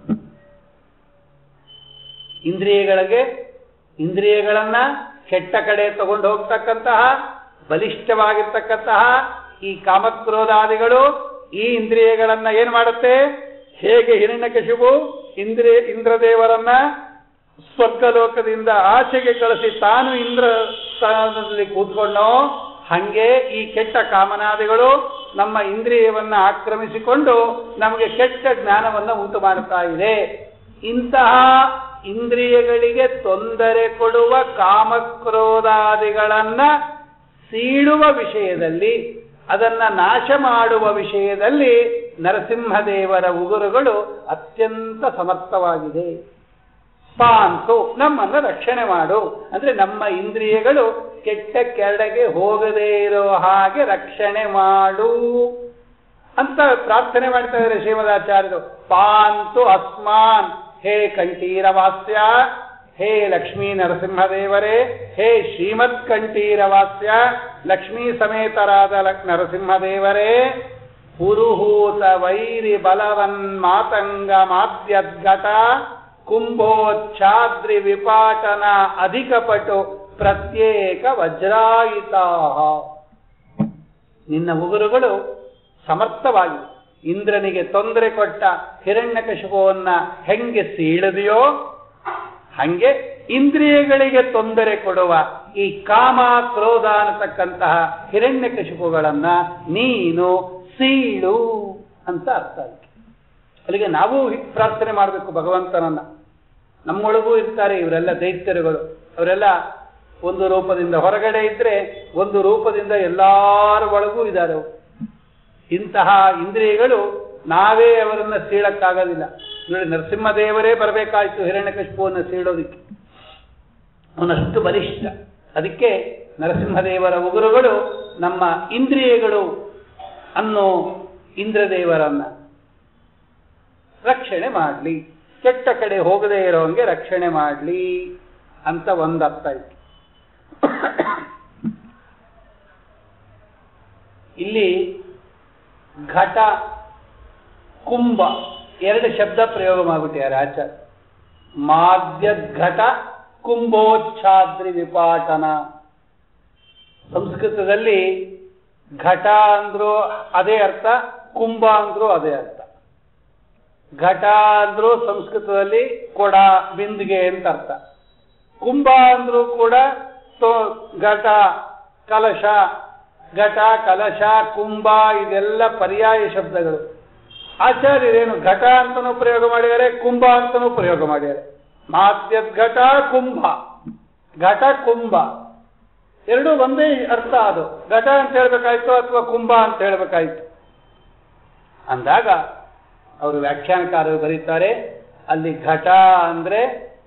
ಇಂದ್ರಿಯಗಳಿಗೆ ಇಂದ್ರಿಯಗಳನ್ನ ಕೆಟ್ಟ ಕಡೆ ತಗೊಂಡು ಹೋಗ್ತಕ್ಕಂತಹ ಬಲಿಷ್ಠವಾಗಿರ್ತಕ್ಕಂತಹ ಈ ಕಾಮಕ್ರೋಧಾದಿಗಳು ಈ ಇಂದ್ರಿಯಗಳನ್ನ ಏನ್ ಮಾಡುತ್ತೆ ಹೇಗೆ ಹಿರಣ್ಯಕಶಿಪು ಇಂದ್ರಿಯ ಇಂದ್ರದೇವರನ್ನ ಸ್ವರ್ಗಲೋಕದಿಂದ ಆಚೆಗೆ ಕಳಿಸಿ ತಾನು ಇಂದ್ರ ಸ್ಥಾನದಲ್ಲಿ ಕೂತ್ಕೊಂಡೋ ಹಂಗೆ ಈ ಕೆಟ್ಟ ಕಾಮನಾದಿಗಳು ನಮ್ಮ ಇಂದ್ರಿಯವನ್ನ ಆಕ್ರಮಿಸಿಕೊಂಡು ನಮಗೆ ಕೆಟ್ಟ ಜ್ಞಾನವನ್ನ ಉಂಟು ಮಾಡುತ್ತಾ ಇದೆ ಇಂತಹ ಇಂದ್ರಿಯಗಳಿಗೆ ತೊಂದರೆ ಕೊಡುವ ಕಾಮಕ್ರೋಧಾದಿಗಳನ್ನ ಸೀಳುವ ವಿಷಯದಲ್ಲಿ ಅದನ್ನ ನಾಶ ಮಾಡುವ ವಿಷಯದಲ್ಲಿ ನರಸಿಂಹದೇವರ ಉಗುರುಗಳು ಅತ್ಯಂತ ಸಮರ್ಥವಾಗಿದೆ ಪಾಂತು ನಮ್ಮನ್ನ ರಕ್ಷಣೆ ಮಾಡು ಅಂದ್ರೆ ನಮ್ಮ ಇಂದ್ರಿಯಗಳು ಕೆಟ್ಟ ಕೆಳಗೆ ಹೋಗದೇ ಇರೋ ಹಾಗೆ ರಕ್ಷಣೆ ಮಾಡು ಅಂತ ಪ್ರಾರ್ಥನೆ ಮಾಡ್ತಾ ಇದ್ದಾರೆ ಶ್ರೀಮದಾಚಾರ್ಯರು ಪಾಂತು ಅಸ್ಮಾನ್ ಹೇ ಕಂಠೀರ ವಾಸ್ಯ ಹೇ ಲಕ್ಷ್ಮೀ ನರಸಿಂಹದೇವರೇ ಹೇ ಶ್ರೀಮತ್ ಕಂಠೀರವಾಸ್ಯ ಲಕ್ಷ್ಮೀ ಸಮೇತರಾದ ಲಕ್- ನರಸಿಂಹದೇವರೇ ಪುರುಹೂತ ವೈರಿ ಬಲವನ್ ಮಾತಂಗ ಮಾದ್ಯದ್ಘಟ ಕುಂಭೋಚ್ಛಾದ್ರಿ ವಿಪಾಟನ ಅಧಿಕಪಟು ಪ್ರತ್ಯೇಕ ವಜ್ರಾಯಿತಾ ನಿನ್ನ ಉಗುರುಗಳು ಸಮರ್ಥವಾಗಿವೆ ಇಂದ್ರನಿಗೆ ತೊಂದರೆ ಕೊಟ್ಟ ಹಿರಣ್ಯಕಶಿಪುವನ್ನ ಹೆಂಗೆ ಸೀಳದೆಯೋ ಹಂಗೆ ಇಂದ್ರಿಯಗಳಿಗೆ ತೊಂದರೆ ಕೊಡುವ ಈ ಕಾಮ ಕ್ರೋಧ ಅನ್ನತಕ್ಕಂತಹ ಹಿರಣ್ಯಕಶಿಪುಗಳನ್ನ ನೀನು ಸೀಳು ಅಂತ ಅರ್ಥ ಅದಕ್ಕೆ ಅಲ್ಲಿಗೆ ನಾವು ಹೀಗ್ ಪ್ರಾರ್ಥನೆ ಮಾಡಬೇಕು ಭಗವಂತನನ್ನ ನಮ್ಮೊಳಗೂ ಇರ್ತಾರೆ ಇವರೆಲ್ಲ ದೈತ್ಯರುಗಳು ಅವರೆಲ್ಲ ಒಂದು ರೂಪದಿಂದ ಹೊರಗಡೆ ಇದ್ರೆ ಒಂದು ರೂಪದಿಂದ ಎಲ್ಲಾರ ಒಳಗೂ ಇದ್ದಾರೆ ಅವರು. ಇಂತಹ ಇಂದ್ರಿಯಗಳು ನಾವೇ ಅವರನ್ನ ಸೀಳಕ್ಕಾಗೋದಿಲ್ಲ ನೋಡಿ ನರಸಿಂಹದೇವರೇ ಬರಬೇಕಾಯ್ತು ಹಿರಣ್ಯಕಶಿಪುವನ್ನು ಸೀಳೋದಿಕ್ಕೆ ಅವನಷ್ಟು ಬಲಿಷ್ಠ ಅದಕ್ಕೆ ನರಸಿಂಹದೇವರ ಉಗುರುಗಳು ನಮ್ಮ ಇಂದ್ರಿಯಗಳು ಅನ್ನೋ ಇಂದ್ರದೇವರನ್ನ ರಕ್ಷಣೆ ಮಾಡಲಿ ಕೆಟ್ಟ ಕಡೆ ಹೋಗದೇ ಇರೋಂಗೆ ರಕ್ಷಣೆ ಮಾಡಲಿ ಅಂತ ಒಂದು ಅರ್ಥ ಇತ್ತು ಇಲ್ಲಿ ಘಟ ಕುಂಭ ಎರಡು ಶಬ್ದ ಪ್ರಯೋಗ ಮಾಡಿಬಿಟ್ಟಿದ್ದಾರೆ ಆಚಾರ್ಯ ಮಾದ್ಯ ಘಟ ಕುಂಭೋಚ್ಛಾದ್ರಿ ವಿಪಾಟನ ಸಂಸ್ಕೃತದಲ್ಲಿ ಘಟ ಅಂದ್ರೂ ಅದೇ ಅರ್ಥ ಕುಂಭ ಅಂದ್ರೂ ಅದೇ ಅರ್ಥ ಘಟ ಅಂದ್ರೂ ಸಂಸ್ಕೃತದಲ್ಲಿ ಕೊಡ ಬಿಂದಿಗೆ ಅಂತ ಅರ್ಥ ಕುಂಭ ಅಂದ್ರೂ ಕೂಡ ತೋ ಘಟ ಕಲಶ ಘಟ ಕಲಶ ಕುಂಭ ಇದೆಲ್ಲ ಪರ್ಯಾಯ ಶಬ್ದಗಳು ಆಚಾರ್ಯರೇನು ಘಟ ಅಂತನೂ ಪ್ರಯೋಗ ಮಾಡಿದ್ದಾರೆ ಕುಂಭ ಅಂತನೂ ಪ್ರಯೋಗ ಮಾಡಿದ್ದಾರೆ ಮಾದ್ಯದ್ ಘಟ ಕುಂಭ ಘಟ ಕುಂಭ ಎರಡೂ ಒಂದೇ ಅರ್ಥ ಅದು ಘಟ ಅಂತ ಹೇಳ್ಬೇಕಾಯ್ತು ಅಥವಾ ಕುಂಭ ಅಂತ ಹೇಳ್ಬೇಕಾಯ್ತು ಅಂದಾಗ ಅವರು ವ್ಯಾಖ್ಯಾನಕಾರರು ಬರೀತಾರೆ ಅಲ್ಲಿ ಘಟ ಅಂದ್ರೆ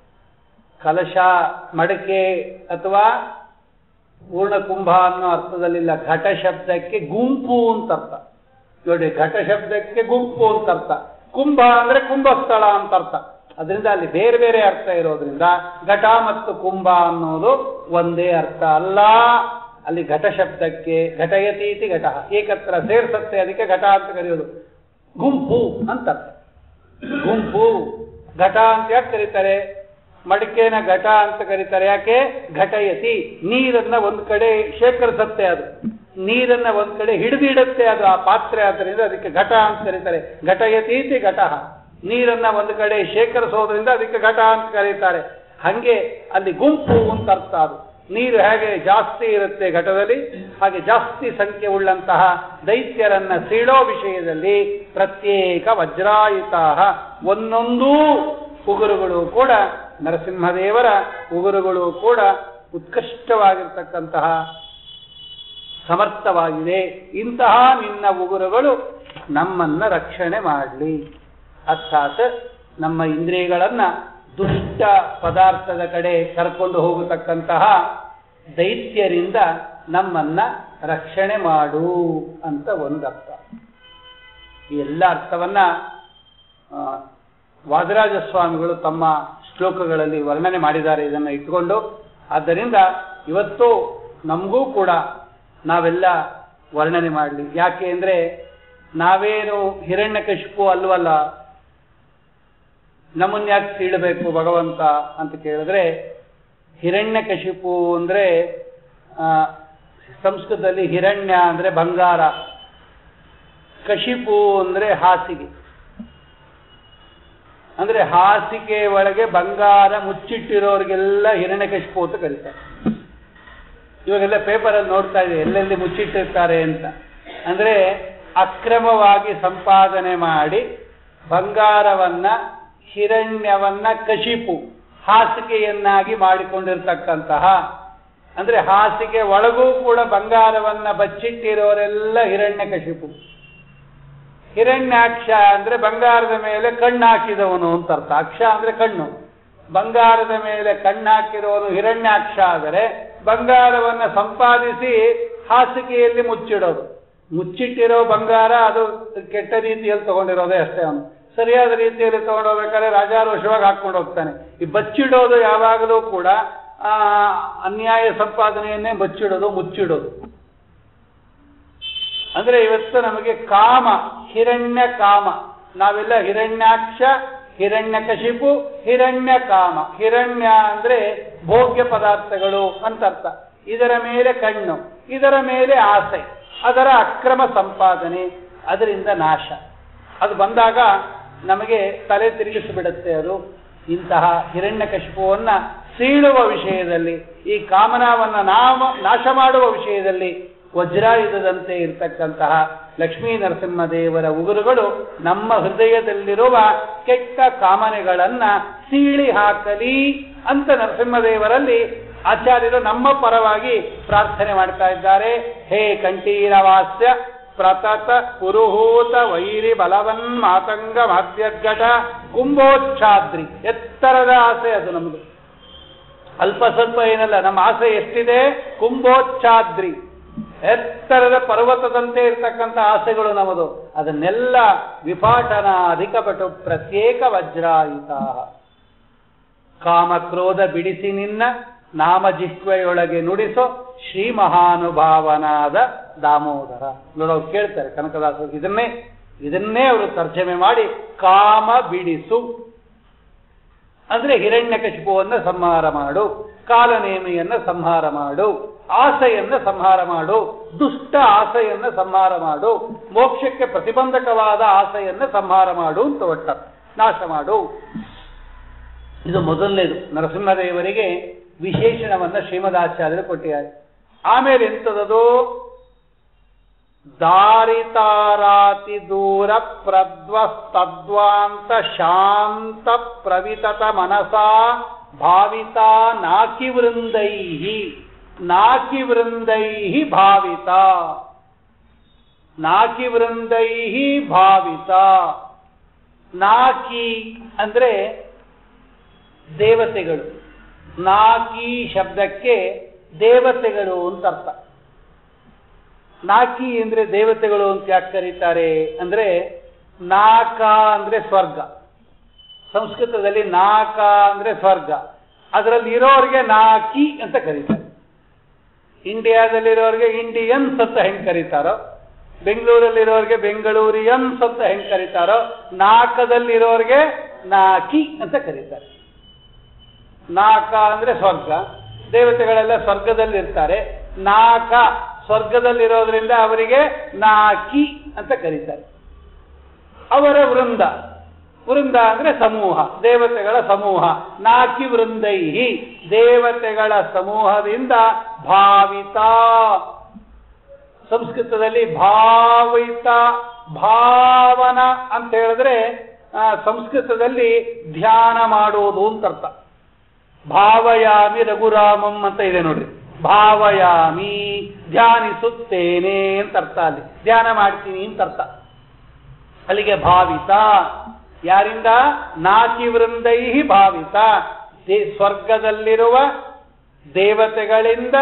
ಕಲಶ ಮಡಕೆ ಅಥವಾ ಪೂರ್ಣಕುಂಭ ಅನ್ನೋ ಅರ್ಥದಲ್ಲಿಲ್ಲ ಘಟ ಶಬ್ದಕ್ಕೆ ಗುಂಪು ಅಂತ ಅರ್ಥ ನೋಡಿ ಘಟ ಶಬ್ದಕ್ಕೆ ಗುಂಪು ಅಂತ ಅರ್ಥ ಕುಂಭ ಅಂದ್ರೆ ಕುಂಭಸ್ಥಳ ಅಂತ ಅರ್ಥ ಅದರಿಂದ ಅಲ್ಲಿ ಬೇರೆ ಬೇರೆ ಅರ್ಥ ಇರೋದ್ರಿಂದ ಘಟ ಮತ್ತು ಕುಂಭ ಅನ್ನೋದು ಒಂದೇ ಅರ್ಥ ಅಲ್ಲ ಅಲ್ಲಿ ಘಟ ಶಬ್ದಕ್ಕೆ ಘಟಯತೀತಿ ಘಟ ಏಕತ್ರ ಸೇರ್ಸತ್ತೆ ಅದಕ್ಕೆ ಘಟ ಅಂತ ಕರೆಯೋದು ಗುಂಪು ಅಂತ ಅರ್ಥ ಗುಂಪು ಘಟ ಅಂತ ಯಾಕೆ ಕರೀತಾರೆ ಮಡಿಕೆನ ಘಟ ಅಂತ ಕರೀತಾರೆ ಯಾಕೆ ಘಟಯತಿ ನೀರನ್ನ ಒಂದ್ ಕಡೆ ಶೇಖರಿಸತ್ತೆ ಅದು ನೀರನ್ನ ಒಂದ್ ಕಡೆ ಹಿಡಿದಿಡುತ್ತೆ ಅದು ಆ ಪಾತ್ರೆ ಆದ್ದರಿಂದ ಅದಕ್ಕೆ ಘಟ ಅಂತ ಕರೀತಾರೆ ಘಟಯತೀತಿ ಘಟ ನೀರನ್ನ ಒಂದು ಕಡೆ ಶೇಖರಿಸೋದ್ರಿಂದ ಅದಕ್ಕೆ ಘಟ ಅಂತ ಕರೀತಾರೆ ಹಂಗೆ ಅಲ್ಲಿ ಗುಂಪು ಅಂತ ಅರ್ಥ ಅದು ನೀರು ಹೇಗೆ ಜಾಸ್ತಿ ಇರುತ್ತೆ ಘಟದಲ್ಲಿ ಹಾಗೆ ಜಾಸ್ತಿ ಸಂಖ್ಯೆ ಉಳ್ಳಂತಹ ದೈತ್ಯರನ್ನ ಸೀಳೋ ವಿಷಯದಲ್ಲಿ ಪ್ರತ್ಯೇಕ ವಜ್ರಾಯುತ ಒಂದೊಂದೂ ಉಗುರುಗಳು ಕೂಡ ನರಸಿಂಹದೇವರ ಉಗುರುಗಳು ಕೂಡ ಉತ್ಕೃಷ್ಟವಾಗಿರ್ತಕ್ಕಂತಹ ಸಮರ್ಥವಾಗಿದೆ ಇಂತಹ ನಿನ್ನ ಉಗುರುಗಳು ನಮ್ಮನ್ನ ರಕ್ಷಣೆ ಮಾಡಲಿ ಅರ್ಥಾತ್ ನಮ್ಮ ಇಂದ್ರಿಯಗಳನ್ನ ದುಷ್ಟ ಪದಾರ್ಥದ ಕಡೆ ಕರ್ಕೊಂಡು ಹೋಗತಕ್ಕಂತಹ ದೈತ್ಯರಿಂದ ನಮ್ಮನ್ನ ರಕ್ಷಣೆ ಮಾಡು ಅಂತ ಒಂದು ಅರ್ಥ ಈ ಎಲ್ಲ ಅರ್ಥವನ್ನ ಆ, ವಾದರಾಜ ಸ್ವಾಮಿಗಳು ತಮ್ಮ ಶ್ಲೋಕಗಳಲ್ಲಿ ವರ್ಣನೆ ಮಾಡಿದ್ದಾರೆ ಇದನ್ನ ಇಟ್ಕೊಂಡು ಆದ್ದರಿಂದ ಇವತ್ತು ನಮಗೂ ಕೂಡ ನಾವೆಲ್ಲ ವರ್ಣನೆ ಮಾಡಲಿ ಯಾಕೆ ಅಂದ್ರೆ ನಾವೇನು ಹಿರಣ್ಯಕಶಿಪು ಅಲ್ವಲ್ಲ ನಮ್ಮನ್ನ ಯಾಕೆ ಸೀಳಬೇಕು ಭಗವಂತ ಅಂತ ಕೇಳಿದ್ರೆ ಹಿರಣ್ಯಕಶಿಪು ಅಂದ್ರೆ ಆ, ಸಂಸ್ಕೃತದಲ್ಲಿ ಹಿರಣ್ಯ ಅಂದ್ರೆ ಬಂಗಾರ ಕಶಿಪು ಅಂದ್ರೆ ಹಾಸಿಗೆ ಅಂದ್ರೆ ಹಾಸಿಗೆ ಒಳಗೆ ಬಂಗಾರ ಮುಚ್ಚಿಟ್ಟಿರೋರಿಗೆಲ್ಲ ಹಿರಣ್ಯಕಶಿಪು ಅಂತ ಕರೀತಾರೆ ಇವಾಗೆಲ್ಲ ಪೇಪರಲ್ಲಿ ನೋಡ್ತಾ ಇದೆ ಎಲ್ಲೆಲ್ಲಿ ಮುಚ್ಚಿಟ್ಟಿರ್ತಾರೆ ಅಂತ ಅಂದ್ರೆ ಅಕ್ರಮವಾಗಿ ಸಂಪಾದನೆ ಮಾಡಿ ಬಂಗಾರವನ್ನ ಹಿರಣ್ಯವನ್ನ ಕಶಿಪು ಹಾಸಿಗೆಯನ್ನಾಗಿ ಮಾಡಿಕೊಂಡಿರ್ತಕ್ಕಂತಹ ಅಂದ್ರೆ ಹಾಸಿಗೆ ಒಳಗೂ ಕೂಡ ಬಂಗಾರವನ್ನ ಬಚ್ಚಿಟ್ಟಿರೋರೆಲ್ಲ ಹಿರಣ್ಯ ಕಶಿಪು ಹಿರಣ್ಯಾಕ್ಷ ಅಂದ್ರೆ ಬಂಗಾರದ ಮೇಲೆ ಕಣ್ಣು ಹಾಕಿದವನು ಅಂತ ಅರ್ಥ ಅಕ್ಷ ಅಂದ್ರೆ ಕಣ್ಣು ಬಂಗಾರದ ಮೇಲೆ ಕಣ್ಣು ಹಾಕಿರೋನು ಹಿರಣ್ಯಾಕ್ಷ ಆದರೆ ಬಂಗಾರವನ್ನ ಸಂಪಾದಿಸಿ ಹಾಸಿಗೆಯಲ್ಲಿ ಮುಚ್ಚಿಡೋದು ಮುಚ್ಚಿಟ್ಟಿರೋ ಬಂಗಾರ ಅದು ಕೆಟ್ಟ ರೀತಿಯಲ್ಲಿ ತಗೊಂಡಿರೋದೇ ಅಷ್ಟೇ ಅವನು ಸರಿಯಾದ ರೀತಿಯಲ್ಲಿ ತಗೊಂಡು ಹೋಗ್ಬೇಕಾದ್ರೆ ರಾಜಾರೋಷವಾಗಿ ಹಾಕೊಂಡು ಹೋಗ್ತಾನೆ ಈ ಬಚ್ಚಿಡೋದು ಯಾವಾಗಲೂ ಕೂಡ ಆ, ಅನ್ಯಾಯ ಸಂಪಾದನೆಯನ್ನೇ ಬಚ್ಚಿಡೋದು ಮುಚ್ಚಿಡೋದು ಅಂದ್ರೆ ಇವತ್ತು ನಮಗೆ ಕಾಮ ಹಿರಣ್ಯ ಕಾಮ ನಾವೆಲ್ಲ ಹಿರಣ್ಯಾಕ್ಷ ಹಿರಣ್ಯಕಶಿಪು ಹಿರಣ್ಯ ಕಾಮ ಹಿರಣ್ಯ ಅಂದ್ರೆ ಭೋಗ್ಯ ಪದಾರ್ಥಗಳು ಅಂತ ಅರ್ಥ ಇದರ ಮೇಲೆ ಕಣ್ಣು ಇದರ ಮೇಲೆ ಆಸೆ ಅದರ ಅಕ್ರಮ ಸಂಪಾದನೆ ಅದರಿಂದ ನಾಶ ಅದು ಬಂದಾಗ ನಮಗೆ ತಲೆ ತಿರುಗಿಸಿಬಿಡುತ್ತೆ ಅದು ಇಂತಹ ಹಿರಣ್ಯಕಶಿಪುವನ್ನ ಸೀಳುವ ವಿಷಯದಲ್ಲಿ ಈ ಕಾಮನವನ್ನ ನಾಮ ನಾಶ ಮಾಡುವ ವಿಷಯದಲ್ಲಿ ವಜ್ರಾಯುಧದಂತೆ ಇರತಕ್ಕಂತಹ ಲಕ್ಷ್ಮೀ ನರಸಿಂಹದೇವರ ಉಗುರುಗಳು ನಮ್ಮ ಹೃದಯದಲ್ಲಿರುವ ಕೆಟ್ಟ ಕಾಮನೆಗಳನ್ನ ಸೀಳಿ ಹಾಕಲಿ ಅಂತ ನರಸಿಂಹದೇವರಲ್ಲಿ ಆಚಾರ್ಯರು ನಮ್ಮ ಪರವಾಗಿ ಪ್ರಾರ್ಥನೆ ಮಾಡ್ತಾ ಇದ್ದಾರೆ ಹೇ ಕಂಠೀರವಾಸ್ಯ ಪ್ರತತ ಪುರುಹೂತ ವೈರಿ ಬಲವನ್ ಮಾತಂಗ ಮಾಧ್ಯಘಟ ಕುಂಭೋಚ್ಛಾದ್ರಿ ಎತ್ತರದ ಆಸೆ ಅದು ನಮ್ಮದು ಅಲ್ಪ ಸ್ವಲ್ಪ ಏನಲ್ಲ ನಮ್ಮ ಆಸೆ ಎಷ್ಟಿದೆ ಕುಂಭೋಚ್ಛಾದ್ರಿ ಎತ್ತರದ ಪರ್ವತದಂತೆ ಇರ್ತಕ್ಕಂಥ ಆಸೆಗಳು ನಮ್ಮದು ಅದನ್ನೆಲ್ಲ ವಿಪಾಟನ ಅಧಿಕಪಟು ಪ್ರತ್ಯೇಕ ವಜ್ರಾಯುತ ಕಾಮಕ್ರೋಧ ಬಿಡಿಸಿ ನಿನ್ನ ನಾಮಜಿಹ್ವೆಯೊಳಗೆ ನುಡಿಸೋ ಶ್ರೀ ಮಹಾನುಭಾವನಾದ ದಾಮೋದರ ನೋಡು ಅವ್ರು ಕೇಳ್ತಾರೆ ಕನಕದಾಸರು ಇದನ್ನೇ ಇದನ್ನೇ ಅವರು ತರ್ಜಮೆ ಮಾಡಿ ಕಾಮ ಬಿಡಿಸು ಅಂದ್ರೆ ಹಿರಣ್ಯಕಶಿಪುವನ್ನ ಸಂಹಾರ ಮಾಡು ಕಾಲನೇಮಿಯನ್ನ ಸಂಹಾರ ಮಾಡು ಆಸೆಯನ್ನ ಸಂಹಾರ ಮಾಡು ದುಷ್ಟ ಆಸೆಯನ್ನ ಸಂಹಾರ ಮಾಡು ಮೋಕ್ಷಕ್ಕೆ ಪ್ರತಿಬಂಧಕವಾದ ಆಸೆಯನ್ನ ಸಂಹಾರ ಮಾಡು ಅಂತ ಒಟ್ಟ ನಾಶ ಮಾಡು ಇದು ಮೊದಲನೇದು ನರಸಿಂಹದೇವರಿಗೆ ವಿಶೇಷಣವನ್ನ ಶ್ರೀಮದಾಚಾರ್ಯರು ಕೊಟ್ಟಿದ್ದಾರೆ ಆಮೇಲೆ ಎಂತದದು ದಾರಿತಾರಾತಿ ದೂರ ಪ್ರದ್ವಸ್ತದ್ವಾಂತ ಶಾಂತ ಪ್ರವಿತತ ಮನಸಾ ಭಾವಿತಾ ನಾಕಿ ವೃಂದೈ ನಾಕಿ ವೃಂದೈ ಭಾವಿತ ನಾಕಿ ವೃಂದೈ ಭಾವಿತ ನಾಕಿ ಅಂದ್ರೆ ದೇವತೆಗಳು ನಾಕಿ ಶಬ್ದಕ್ಕೆ ದೇವತೆಗಳು ಅಂತ ಅರ್ಥ ನಾಕಿ ಅಂದ್ರೆ ದೇವತೆಗಳು ಅಂತ ಯಾಕೆ ಕರೀತಾರೆ ಅಂದ್ರೆ ನಾಕ ಅಂದ್ರೆ ಸ್ವರ್ಗ ಸಂಸ್ಕೃತದಲ್ಲಿ ನಾಕ ಅಂದ್ರೆ ಸ್ವರ್ಗ ಅದರಲ್ಲಿ ಇರೋರಿಗೆ ನಾಕಿ ಅಂತ ಕರೀತಾರೆ ಇಂಡಿಯಾದಲ್ಲಿರೋರಿಗೆ ಇಂಡಿಯನ್ಸ್ ಅಂತ ಹೆಂಗ್ ಕರೀತಾರೋ ಬೆಂಗಳೂರಲ್ಲಿರೋರಿಗೆ ಬೆಂಗಳೂರಿಯನ್ಸ್ ಅಂತ ಹೆಂಗ್ ಕರೀತಾರೋ ನಾಕದಲ್ಲಿರೋರಿಗೆ ನಾಕಿ ಅಂತ ಕರೀತಾರೆ ನಾಕ ಅಂದ್ರೆ ಸ್ವರ್ಗ ದೇವತೆಗಳೆಲ್ಲ ಸ್ವರ್ಗದಲ್ಲಿರ್ತಾರೆ ನಾಕ ಸ್ವರ್ಗದಲ್ಲಿರೋದ್ರಿಂದ ಅವರಿಗೆ ನಾಕಿ ಅಂತ ಕರೀತಾರೆ ಅವರ ವೃಂದ ವೃಂದ ಅಂದ್ರೆ ಸಮೂಹ ದೇವತೆಗಳ ಸಮೂಹ ನಾಕಿ ವೃಂದೈಹಿ ದೇವತೆಗಳ ಸಮೂಹದಿಂದ ಭಾವಿತ ಸಂಸ್ಕೃತದಲ್ಲಿ ಭಾವಿತ ಭಾವನ ಅಂತ ಹೇಳಿದ್ರೆ ಆ, ಸಂಸ್ಕೃತದಲ್ಲಿ ಧ್ಯಾನ ಮಾಡೋದು ಅಂತ ಅರ್ಥ ಭಾವಯಾಮಿ ರಘುರಾಮಂ ಅಂತ ಇದೆ ನೋಡ್ರಿ ಭಾವಯಾಮಿ ಧ್ಯಾನಿಸುತ್ತೇನೆ ಅಂತ ಅರ್ಥ ಅಲ್ಲಿ ಧ್ಯಾನ ಮಾಡ್ತೀನಿ ಅಂತ ಅರ್ಥ ಅಲ್ಲಿಗೆ ಭಾವಿತ ಯಾರಿಂದ ನಾಕಿ ವೃಂದೈ ಭಾವಿತ ದೇ- ಸ್ವರ್ಗದಲ್ಲಿರುವ ದೇವತೆಗಳಿಂದ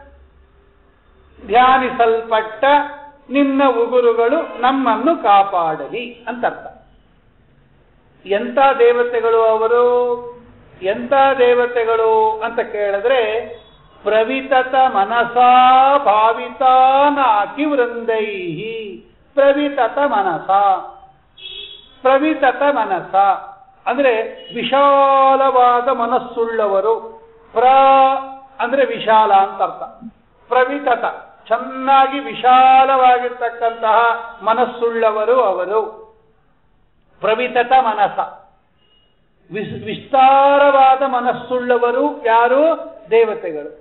ಧ್ಯಾನಿಸಲ್ಪಟ್ಟ ನಿನ್ನ ಉಗುರುಗಳು ನಮ್ಮನ್ನು ಕಾಪಾಡಲಿ ಅಂತ ಅರ್ಥ ಎಂಥ ದೇವತೆಗಳು ಅವರು ಎಂಥ ದೇವತೆಗಳು ಅಂತ ಕೇಳಿದ್ರೆ ಪ್ರವಿತತ ಮನಸಾ ಭಾವಿತ ನಾಕಿ ವೃಂದೈ ಪ್ರವಿತತ ಮನಸ ಪ್ರವಿತತ ಮನಸ ಅಂದ್ರೆ ವಿಶಾಲವಾದ ಮನಸ್ಸುಳ್ಳವರು ಪ್ರ ಅಂದ್ರೆ ವಿಶಾಲ ಅಂತ ಅರ್ಥ ಪ್ರವಿತತ ಚೆನ್ನಾಗಿ ವಿಶಾಲವಾಗಿರ್ತಕ್ಕಂತಹ ಮನಸ್ಸುಳ್ಳವರು ಅವರು ಪ್ರವಿತತ ಮನಸ ವಿಸ್ ವಿಸ್ತಾರವಾದ ಮನಸ್ಸುಳ್ಳವರು ಯಾರು ದೇವತೆಗಳು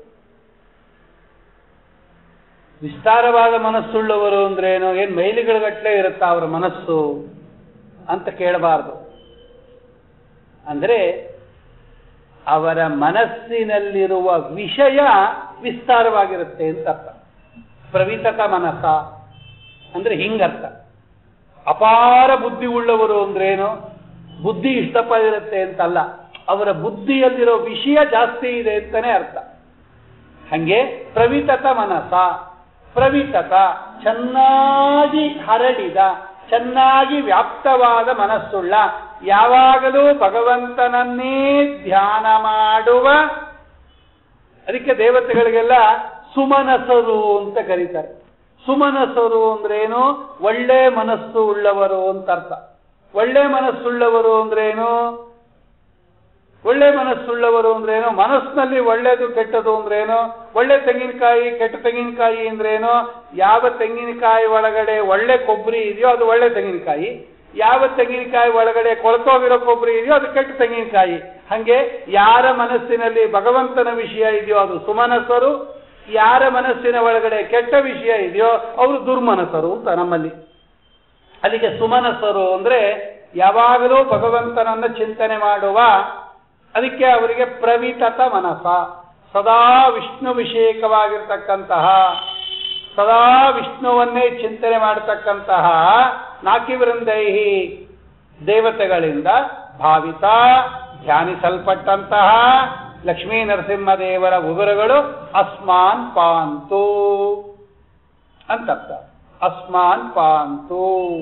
ವಿಸ್ತಾರವಾದ ಮನಸ್ಸುಳ್ಳವರು ಅಂದ್ರೆ ಏನು ಏನ್ ಮೈಲಿಗಳಗಟ್ಲೆ ಇರುತ್ತಾ ಅವರ ಮನಸ್ಸು ಅಂತ ಕೇಳಬಾರದು ಅಂದ್ರೆ ಅವರ ಮನಸ್ಸಿನಲ್ಲಿರುವ ವಿಷಯ ವಿಸ್ತಾರವಾಗಿರುತ್ತೆ ಅಂತ ಅರ್ಥ ಪ್ರವಿತಕ ಮನಸ್ಸ ಅಂದ್ರೆ ಹಿಂಗರ್ಥ ಅಪಾರ ಬುದ್ಧಿ ಉಳ್ಳವರು ಅಂದ್ರೇನು ಬುದ್ಧಿ ಇಷ್ಟಪಡಿರುತ್ತೆ ಅಂತಲ್ಲ ಅವರ ಬುದ್ಧಿಯಲ್ಲಿರೋ ವಿಷಯ ಜಾಸ್ತಿ ಇದೆ ಅಂತಾನೆ ಅರ್ಥ ಹಂಗೆ ಪ್ರವಿತತ ಮನಸ ಪ್ರವಿತತ ಚೆನ್ನಾಗಿ ಹರಡಿದ ಚೆನ್ನಾಗಿ ವ್ಯಾಪ್ತವಾದ ಮನಸ್ಸುಳ್ಳ ಯಾವಾಗಲೂ ಭಗವಂತನನ್ನೇ ಧ್ಯಾನ ಮಾಡುವ ಅದಕ್ಕೆ ದೇವತೆಗಳಿಗೆಲ್ಲ ಸುಮನಸರು ಅಂತ ಕರೀತಾರೆ ಸುಮನಸರು ಅಂದ್ರೇನು ಒಳ್ಳೆ ಮನಸ್ಸು ಉಳ್ಳವರು ಅಂತ ಅರ್ಥ ಒಳ್ಳೆ ಮನಸ್ಸುಳ್ಳವರು ಅಂದ್ರೇನು ಒಳ್ಳೆ ಮನಸ್ಸುಳ್ಳವರು ಅಂದ್ರೇನು ಮನಸ್ಸಿನಲ್ಲಿ ಒಳ್ಳೇದು ಕೆಟ್ಟದು ಅಂದ್ರೇನು ಒಳ್ಳೆ ತೆಂಗಿನಕಾಯಿ ಕೆಟ್ಟ ತೆಂಗಿನಕಾಯಿ ಅಂದ್ರೇನು ಯಾವ ತೆಂಗಿನಕಾಯಿ ಒಳಗಡೆ ಒಳ್ಳೆ ಕೊಬ್ಬರಿ ಇದೆಯೋ ಅದು ಒಳ್ಳೆ ತೆಂಗಿನಕಾಯಿ ಯಾವ ತೆಂಗಿನಕಾಯಿ ಒಳಗಡೆ ಕೊಳತೋಗಿರೋ ಕೊಬ್ಬರಿ ಇದೆಯೋ ಅದು ಕೆಟ್ಟ ತೆಂಗಿನಕಾಯಿ ಹಂಗೆ ಯಾರ ಮನಸ್ಸಿನಲ್ಲಿ ಭಗವಂತನ ವಿಷಯ ಇದೆಯೋ ಅದು ಸುಮನಸ್ಸರು ಯಾರ ಮನಸ್ಸಿನ ಒಳಗಡೆ ಕೆಟ್ಟ ವಿಷಯ ಇದೆಯೋ ಅವರು ದುರ್ಮನಸ್ಸರು ಅಂತ ನಮ್ಮಲ್ಲಿ ಅಲ್ಲಿಗೆ ಸುಮನಸ್ಸರು ಅಂದ್ರೆ ಯಾವಾಗಲೂ ಭಗವಂತನನ್ನ ಚಿಂತನೆ ಮಾಡುವ ಅದಕ್ಕೆ ಅವರಿಗೆ ಪ್ರವಿತತ ಮನಸ ಸದಾ ವಿಷ್ಣು ವಿಷೇಕವಾಗಿರ್ತಕ್ಕಂತಹ ಸದಾ ವಿಷ್ಣುವನ್ನೇ ಚಿಂತನೆ ಮಾಡತಕ್ಕಂತಹ ನಾಕಿವೃಂದೈಹಿ ದೇವತೆಗಳಿಂದ ಭಾವಿತ ಧ್ಯಾನಿಸಲ್ಪಟ್ಟಂತಹ ಲಕ್ಷ್ಮೀ ನರಸಿಂಹದೇವರ ಉಗುರುಗಳು ಅಸ್ಮಾನ್ ಪಾಂತು ಅಂತರ್ಥ ಅಸ್ಮಾನ್ ಪಾಂತು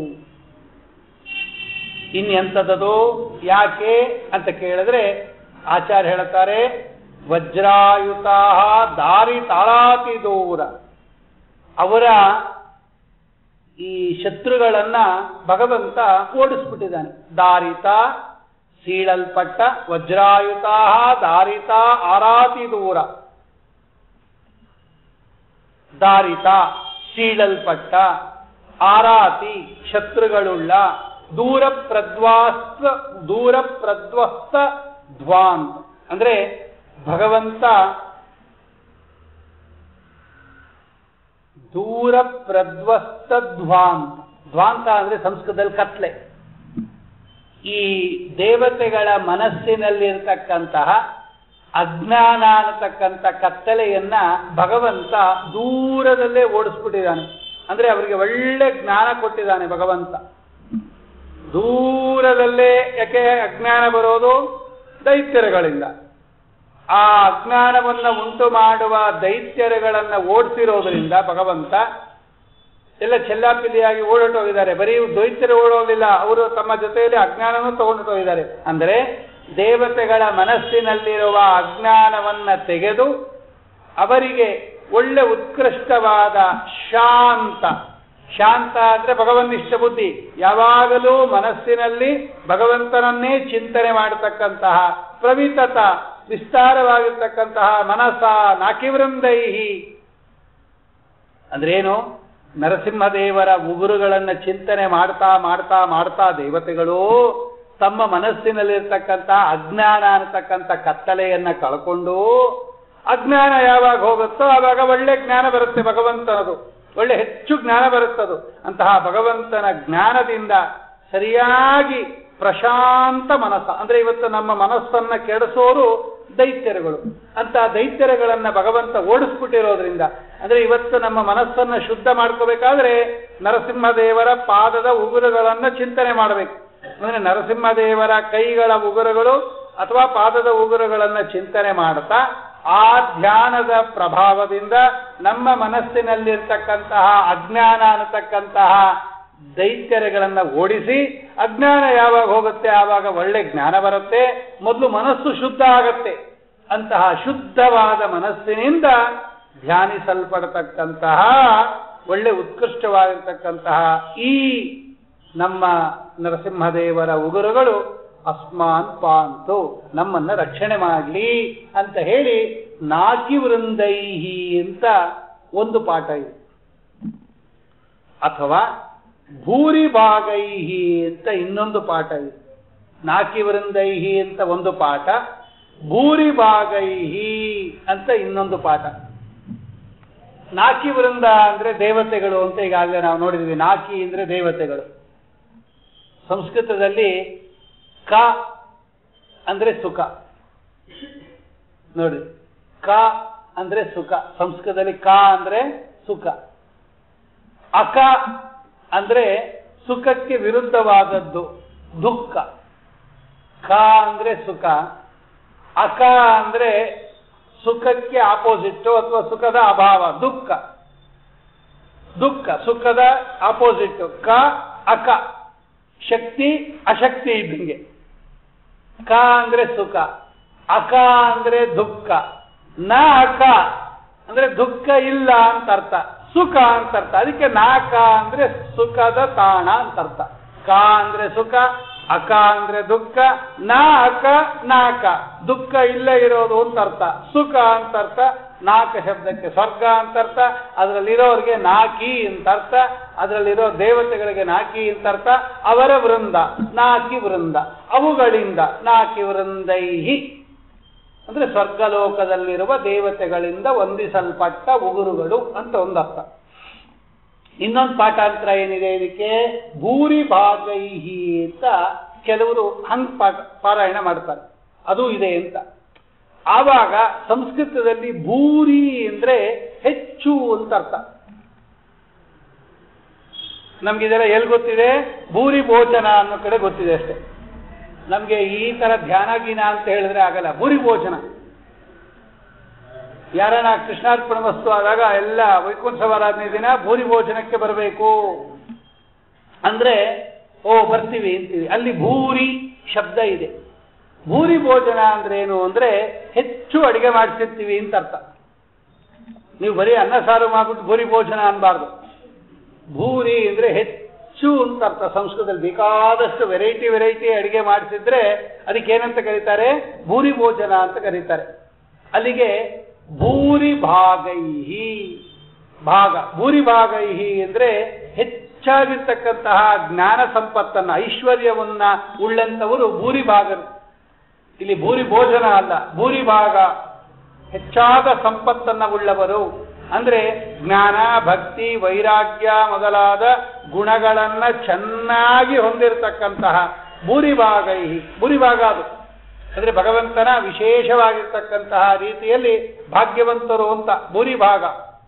ಇನ್ನೆಂಥದ್ದು ಯಾಕೆ ಅಂತ ಕೇಳಿದ್ರೆ ಆಚಾರ್ಯ ಹೇಳ್ತಾರೆ ವಜ್ರಾಯುತ ದಾರಿ ತಾಳಾತಿ ದೂರ ಅವರ ಈ ಶತ್ರುಗಳನ್ನ ಭಗವಂತ ಓಡಿಸ್ಬಿಟ್ಟಿದ್ದಾನೆ ದಾರಿತ ಸೀಳಲ್ಪಟ್ಟ ವಜ್ರಾಯುತ ದಾರಿತ ಆರಾತಿ ದೂರ ದಾರಿತ ಸೀಳಲ್ಪಟ್ಟ ಆರಾತಿ ಶತ್ರುಗಳುಳ್ಳ ದೂರ ಪ್ರದ್ವಾಸ್ತ ದೂರ ಪ್ರದ್ವಸ್ತ ಧ್ವಾಂತ್ ಅಂದ್ರೆ ಭಗವಂತ ದೂರ ಪ್ರದ್ವಸ್ತ ಧ್ವಾಂತ್ ಧ್ವಾಂತ ಅಂದ್ರೆ ಸಂಸ್ಕೃತದಲ್ಲಿ ಕತ್ಲೆ ಈ ದೇವತೆಗಳ ಮನಸ್ಸಿನಲ್ಲಿರ್ತಕ್ಕಂತಹ ಅಜ್ಞಾನ ಅನ್ನತಕ್ಕಂಥ ಕತ್ತಲೆಯನ್ನ ಭಗವಂತ ದೂರದಲ್ಲೇ ಓಡಿಸ್ಬಿಟ್ಟಿದ್ದಾನೆ ಅಂದ್ರೆ ಅವರಿಗೆ ಒಳ್ಳೆ ಜ್ಞಾನ ಕೊಟ್ಟಿದ್ದಾನೆ ಭಗವಂತ ದೂರದಲ್ಲೇ ಯಾಕೆ ಅಜ್ಞಾನ ಬರೋದು ದೈತ್ಯರುಗಳಿಂದ ಆ ಅಜ್ಞಾನವನ್ನ ಉಂಟು ಮಾಡುವ ದೈತ್ಯರುಗಳನ್ನ ಓಡಿಸಿರೋದ್ರಿಂದ ಭಗವಂತ ಎಲ್ಲ ಚೆಲ್ಲಾಪಿಲ್ಲಿಯಾಗಿ ಓಡೋಟೋಗಿದ್ದಾರೆ ಬರೀ ದೈತ್ಯರು ಓಡೋಗಿಲ್ಲ ಅವರು ತಮ್ಮ ಜೊತೆಯಲ್ಲಿ ಅಜ್ಞಾನನೂ ತಗೊಂಡು ಅಂದರೆ ದೇವತೆಗಳ ಮನಸ್ಸಿನಲ್ಲಿರುವ ಅಜ್ಞಾನವನ್ನ ತೆಗೆದು ಅವರಿಗೆ ಒಳ್ಳೆ ಉತ್ಕೃಷ್ಟವಾದ ಶಾಂತ ಶಾಂತ ಅಂದ್ರೆ ಭಗವನ್ನಿಷ್ಠ ಬುದ್ಧಿ ಯಾವಾಗಲೂ ಮನಸ್ಸಿನಲ್ಲಿ ಭಗವಂತನನ್ನೇ ಚಿಂತನೆ ಮಾಡತಕ್ಕಂತಹ ಪ್ರವಿತತ ವಿಸ್ತಾರವಾಗಿರ್ತಕ್ಕಂತಹ ಮನಸ ನಾಕಿವೃಂದೈಹಿ ಅಂದ್ರೇನು ನರಸಿಂಹದೇವರ ಉಗುರುಗಳನ್ನ ಚಿಂತನೆ ಮಾಡ್ತಾ ಮಾಡ್ತಾ ಮಾಡ್ತಾ ದೇವತೆಗಳು ತಮ್ಮ ಮನಸ್ಸಿನಲ್ಲಿರ್ತಕ್ಕಂಥ ಅಜ್ಞಾನ ಅನ್ನತಕ್ಕಂಥ ಕತ್ತಲೆಯನ್ನ ಕಳ್ಕೊಂಡು ಅಜ್ಞಾನ ಯಾವಾಗ ಹೋಗುತ್ತೋ ಆವಾಗ ಒಳ್ಳೆ ಜ್ಞಾನ ಬರುತ್ತೆ ಭಗವಂತನದು ಒಳ್ಳೆ ಹೆಚ್ಚು ಜ್ಞಾನ ಬರುತ್ತದು ಅಂತಹ ಭಗವಂತನ ಜ್ಞಾನದಿಂದ ಸರಿಯಾಗಿ ಪ್ರಶಾಂತ ಮನಸ್ಸ ಅಂದ್ರೆ ಇವತ್ತು ನಮ್ಮ ಮನಸ್ಸನ್ನ ಕೆಡಿಸೋರು ದೈತ್ಯರುಗಳು ಅಂತ ದೈತ್ಯರುಗಳನ್ನ ಭಗವಂತ ಓಡಿಸ್ಬಿಟ್ಟಿರೋದ್ರಿಂದ ಅಂದ್ರೆ ಇವತ್ತು ನಮ್ಮ ಮನಸ್ಸನ್ನ ಶುದ್ಧ ಮಾಡ್ಕೋಬೇಕಾದ್ರೆ ನರಸಿಂಹದೇವರ ಪಾದದ ಉಗುರುಗಳನ್ನ ಚಿಂತನೆ ಮಾಡಬೇಕು ಅಂದ್ರೆ ನರಸಿಂಹದೇವರ ಕೈಗಳ ಉಗುರುಗಳು ಅಥವಾ ಪಾದದ ಉಗುರುಗಳನ್ನ ಚಿಂತನೆ ಮಾಡ್ತಾ ಆ ಧ್ಯಾನದ ಪ್ರಭಾವದಿಂದ ನಮ್ಮ ಮನಸ್ಸಿನಲ್ಲಿರ್ತಕ್ಕಂತಹ ಅಜ್ಞಾನ ಅನ್ನತಕ್ಕಂತಹ ದೈತ್ಯರೆಗಳನ್ನ ಓಡಿಸಿ ಅಜ್ಞಾನ ಯಾವಾಗ ಹೋಗುತ್ತೆ ಆವಾಗ ಒಳ್ಳೆ ಜ್ಞಾನ ಬರುತ್ತೆ ಮೊದಲು ಮನಸ್ಸು ಶುದ್ಧ ಆಗತ್ತೆ ಅಂತಹ ಶುದ್ಧವಾದ ಮನಸ್ಸಿನಿಂದ ಧ್ಯಾನಿಸಲ್ಪಡತಕ್ಕಂತಹ ಒಳ್ಳೆ ಉತ್ಕೃಷ್ಟವಾಗಿರ್ತಕ್ಕಂತಹ ಈ ನಮ್ಮ ನರಸಿಂಹದೇವರ ಉಗುರುಗಳು ಅಸ್ಮಾನ್ ಪಾಂತು ನಮ್ಮನ್ನ ರಕ್ಷಣೆ ಮಾಡಲಿ ಅಂತ ಹೇಳಿ ನಾಕಿ ವೃಂದೈಹಿ ಅಂತ ಒಂದು ಪಾಠ ಇದೆ ಅಥವಾ ಭೂರಿ ಭಾಗೈಹಿ ಅಂತ ಇನ್ನೊಂದು ಪಾಠ ಇದೆ ನಾಕಿ ವೃಂದೈಹಿ ಅಂತ ಒಂದು ಪಾಠ ಭೂರಿ ಭಾಗೈಹಿ ಅಂತ ಇನ್ನೊಂದು ಪಾಠ ನಾಕಿ ವೃಂದ ಅಂದ್ರೆ ದೇವತೆಗಳು ಅಂತ ಈಗಾಗಲೇ ನಾವು ನೋಡಿದ್ವಿ ನಾಕಿ ಅಂದ್ರೆ ದೇವತೆಗಳು ಸಂಸ್ಕೃತದಲ್ಲಿ ಕ ಅಂದ್ರೆ ಸುಖ ನೋಡಿ ಕ ಅಂದ್ರೆ ಸುಖ ಸಂಸ್ಕೃತದಲ್ಲಿ ಕ ಅಂದ್ರೆ ಸುಖ ಅಕ ಅಂದ್ರೆ ಸುಖಕ್ಕೆ ವಿರುದ್ಧವಾದದ್ದು ದುಃಖ ಕ ಅಂದ್ರೆ ಸುಖ ಅಕ ಅಂದ್ರೆ ಸುಖಕ್ಕೆ ಆಪೋಸಿಟ್ ಅಥವಾ ಸುಖದ ಅಭಾವ ದುಃಖ ದುಃಖ ಸುಖದ ಆಪೋಸಿಟ್ ಕ ಅಕ ಶಕ್ತಿ ಅಶಕ್ತಿ ಇದ್ದಂಗೆ ಕ ಅಂದ್ರೆ ಸುಖ ಅಕ ಅಂದ್ರೆ ದುಃಖ ನ ಅಕ ಅಂದ್ರೆ ದುಃಖ ಇಲ್ಲ ಅಂತ ಅರ್ಥ ಸುಖ ಅಂತ ಅರ್ಥ ಅದಕ್ಕೆ ನಾಕ ಅಂದ್ರೆ ಸುಖದ ತಾಣ ಅಂತ ಅರ್ಥ ಕ ಅಂದ್ರೆ ಸುಖ ಅಕ ಅಂದ್ರೆ ದುಃಖ ನಾ ಅಕ ನಾಕ ದುಃಖ ಇಲ್ಲ ಇರೋದು ಅಂತ ಅರ್ಥ ಸುಖ ಅಂತ ಅರ್ಥ ನಾಕ ಶಬ್ದಕ್ಕೆ ಸ್ವರ್ಗ ಅಂತ ಅರ್ಥ ಅದರಲ್ಲಿರೋರಿಗೆ ನಾಕಿ ಅಂತ ಅರ್ಥ ಅದರಲ್ಲಿರೋ ದೇವತೆಗಳಿಗೆ ನಾಕಿ ಅಂತ ಅರ್ಥ ಅವರ ವೃಂದ ನಾಕಿ ವೃಂದ ಅವುಗಳಿಂದ ನಾಕಿ ವೃಂದೈಹಿ ಅಂದ್ರೆ ಸ್ವರ್ಗಲೋಕದಲ್ಲಿರುವ ದೇವತೆಗಳಿಂದ ವಂದಿಸಲ್ಪಟ್ಟ ಉಗುರುಗಳು ಅಂತ ಒಂದು ಅರ್ಥ ಇನ್ನೊಂದು ಪಾಠಾಂತರ ಏನಿದೆ ಇದಕ್ಕೆ ಭೂರಿ ಭಾಗೈಹಿ ಅಂತ ಕೆಲವರು ಹಂಗ್ ಪಾ- ಪಾರಾಯಣ ಮಾಡ್ತಾರೆ ಅದು ಇದೆ ಅಂತ ಆವಾಗ ಸಂಸ್ಕೃತದಲ್ಲಿ ಭೂರಿ ಅಂದ್ರೆ ಹೆಚ್ಚು ಅಂತ ಅರ್ಥ ನಮ್ಗಿದೆಲ್ಲ ಎಲ್ಲಿ ಗೊತ್ತಿದೆ ಭೂರಿ ಭೋಜನ ಅನ್ನೋ ಕಡೆ ಗೊತ್ತಿದೆ ಅಷ್ಟೇ ನಮ್ಗೆ ಈ ತರ ಧ್ಯಾನ ಗೀನ ಅಂತ ಹೇಳಿದ್ರೆ ಆಗಲ್ಲ ಭೂರಿ ಭೋಜನ ಯಾರನ್ನ ಕೃಷ್ಣಾರ್ಪಣ ವಸ್ತು ಆದಾಗ ಎಲ್ಲ ವೈಕುಂಠ ಸಮಾರಾಧನೆ ದಿನ ಭೂರಿ ಭೋಜನಕ್ಕೆ ಬರಬೇಕು ಅಂದ್ರೆ ಓ ಬರ್ತೀವಿ ಅಂತೀವಿ ಅಲ್ಲಿ ಭೂರಿ ಶಬ್ದ ಇದೆ ಭೂರಿ ಭೋಜನ ಅಂದ್ರೆ ಏನು ಅಂದ್ರೆ ಹೆಚ್ಚು ಅಡಿಗೆ ಮಾಡಿಸಿರ್ತೀವಿ ಅಂತ ಅರ್ಥ ನೀವು ಬರೀ ಅನ್ನ ಸಾರು ಮಾಡ್ಬಿಟ್ಟು ಭೂರಿ ಭೋಜನ ಅನ್ಬಾರ್ದು ಭೂರಿ ಅಂದ್ರೆ ಹೆಚ್ಚು ಅಂತ ಅರ್ಥ ಸಂಸ್ಕೃತದಲ್ಲಿ ಬೇಕಾದಷ್ಟು ವೆರೈಟಿ ವೆರೈಟಿ ಅಡಿಗೆ ಮಾಡಿಸಿದ್ರೆ ಅದಕ್ಕೆ ಏನಂತ ಕರೀತಾರೆ ಭೂರಿ ಭೋಜನ ಅಂತ ಕರೀತಾರೆ ಅಲ್ಲಿಗೆ ಭೂರಿ ಭಾಗೈಹಿ ಭಾಗ ಭೂರಿ ಭಾಗೈಹಿ ಅಂದ್ರೆ ಹೆಚ್ಚಾಗಿರ್ತಕ್ಕಂತಹ ಜ್ಞಾನ ಸಂಪತ್ತನ್ನ ಐಶ್ವರ್ಯವನ್ನ ಉಳ್ಳಂತವರು ಭೂರಿ ಭಾಗರು ಇಲ್ಲಿ ಭೂರಿ ಭೋಜನ ಅಲ್ಲ ಭೂರಿ ಭಾಗ ಹೆಚ್ಚಾದ ಸಂಪತ್ತನ್ನ ಉಳ್ಳವರು ಅಂದ್ರೆ ಜ್ಞಾನ ಭಕ್ತಿ ವೈರಾಗ್ಯ ಮೊದಲಾದ ಗುಣಗಳನ್ನ ಚೆನ್ನಾಗಿ ಹೊಂದಿರತಕ್ಕಂತಹ ಭೂರಿಭಾಗೈ ಭೂರಿಭಾಗ ಅದು ಅಂದ್ರೆ ಭಗವಂತನ ವಿಶೇಷವಾಗಿರ್ತಕ್ಕಂತಹ ರೀತಿಯಲ್ಲಿ ಭಾಗ್ಯವಂತರು ಅಂತ ಭೂರಿಭಾಗ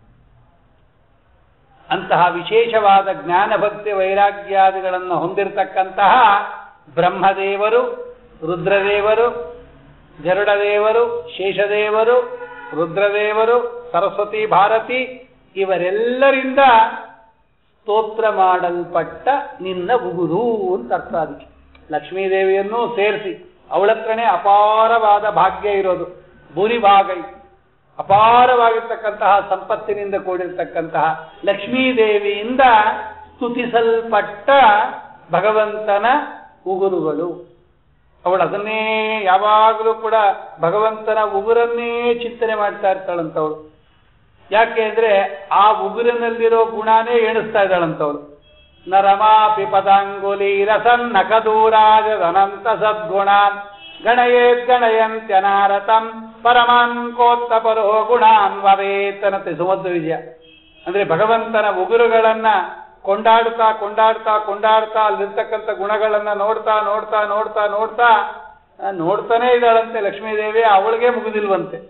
ಅಂತಹ ವಿಶೇಷವಾದ ಜ್ಞಾನ ಭಕ್ತಿ ವೈರಾಗ್ಯಾದಿಗಳನ್ನು ಹೊಂದಿರತಕ್ಕಂತಹ ಬ್ರಹ್ಮದೇವರು ರುದ್ರದೇವರು ಗರುಡದೇವರು ಶೇಷದೇವರು ರುದ್ರದೇವರು ಸರಸ್ವತಿ ಭಾರತಿ ಇವರೆಲ್ಲರಿಂದ ಸ್ತೋತ್ರ ಮಾಡಲ್ಪಟ್ಟ ನಿನ್ನ ಉಗುರು ಅಂತ ಅರ್ಥ ಅದಕ್ಕೆ ಲಕ್ಷ್ಮೀದೇವಿಯನ್ನು ಸೇರಿಸಿ ಅವಳತ್ರನೇ ಅಪಾರವಾದ ಭಾಗ್ಯ ಇರೋದು ಭೂರಿಭಾಗೈ ಅಪಾರವಾಗಿರ್ತಕ್ಕಂತಹ ಸಂಪತ್ತಿನಿಂದ ಕೂಡಿರ್ತಕ್ಕಂತಹ ಲಕ್ಷ್ಮೀದೇವಿಯಿಂದ ಸ್ತುತಿಸಲ್ಪಟ್ಟ ಭಗವಂತನ ಉಗುರುಗಳು ಅವಳು ಅದನ್ನೇ ಯಾವಾಗಲೂ ಕೂಡ ಭಗವಂತನ ಉಗುರನ್ನೇ ಚಿಂತನೆ ಮಾಡ್ತಾ ಇರ್ತಾಳಂತವಳು ಯಾಕೆ ಅಂದ್ರೆ ಆ ಉಗುರಿನಲ್ಲಿರೋ ಗುಣನೇ ಎಣಿಸ್ತಾ ಇದ್ದಾಳಂತವಳು ನ ರಮಾಪಿ ಪದಾಂಗುಲಿ ರಸನ್ ನಖದೂರಾಜನಂತ ಸದ್ಗುಣಾನ್ ಗಣಯೇದ್ ಗಣಯಂತ್ಯನಾರತಂ ಪರಮಾನ್ ಕೋತ್ತಪರೋ ಗುಣಾನ್ ವವೇತನತೆ ಸುಮಧ್ವ ವಿಜಯ ಅಂದ್ರೆ ಭಗವಂತನ ಉಗುರುಗಳನ್ನ ಕೊಂಡಾಡ್ತಾ ಕೊಂಡಾಡ್ತಾ ಕೊಂಡಾಡ್ತಾ ಅಲ್ಲಿರ್ತಕ್ಕಂಥ ಗುಣಗಳನ್ನ ನೋಡ್ತಾ ನೋಡ್ತಾ ನೋಡ್ತಾ ನೋಡ್ತಾ ಆ, ನೋಡ್ತಾನೇ ಇದ್ದಾಳಂತೆ ಲಕ್ಷ್ಮೀದೇವಿ ಅವಳಿಗೆ ಮುಗಿದಿಲ್ವಂತೆ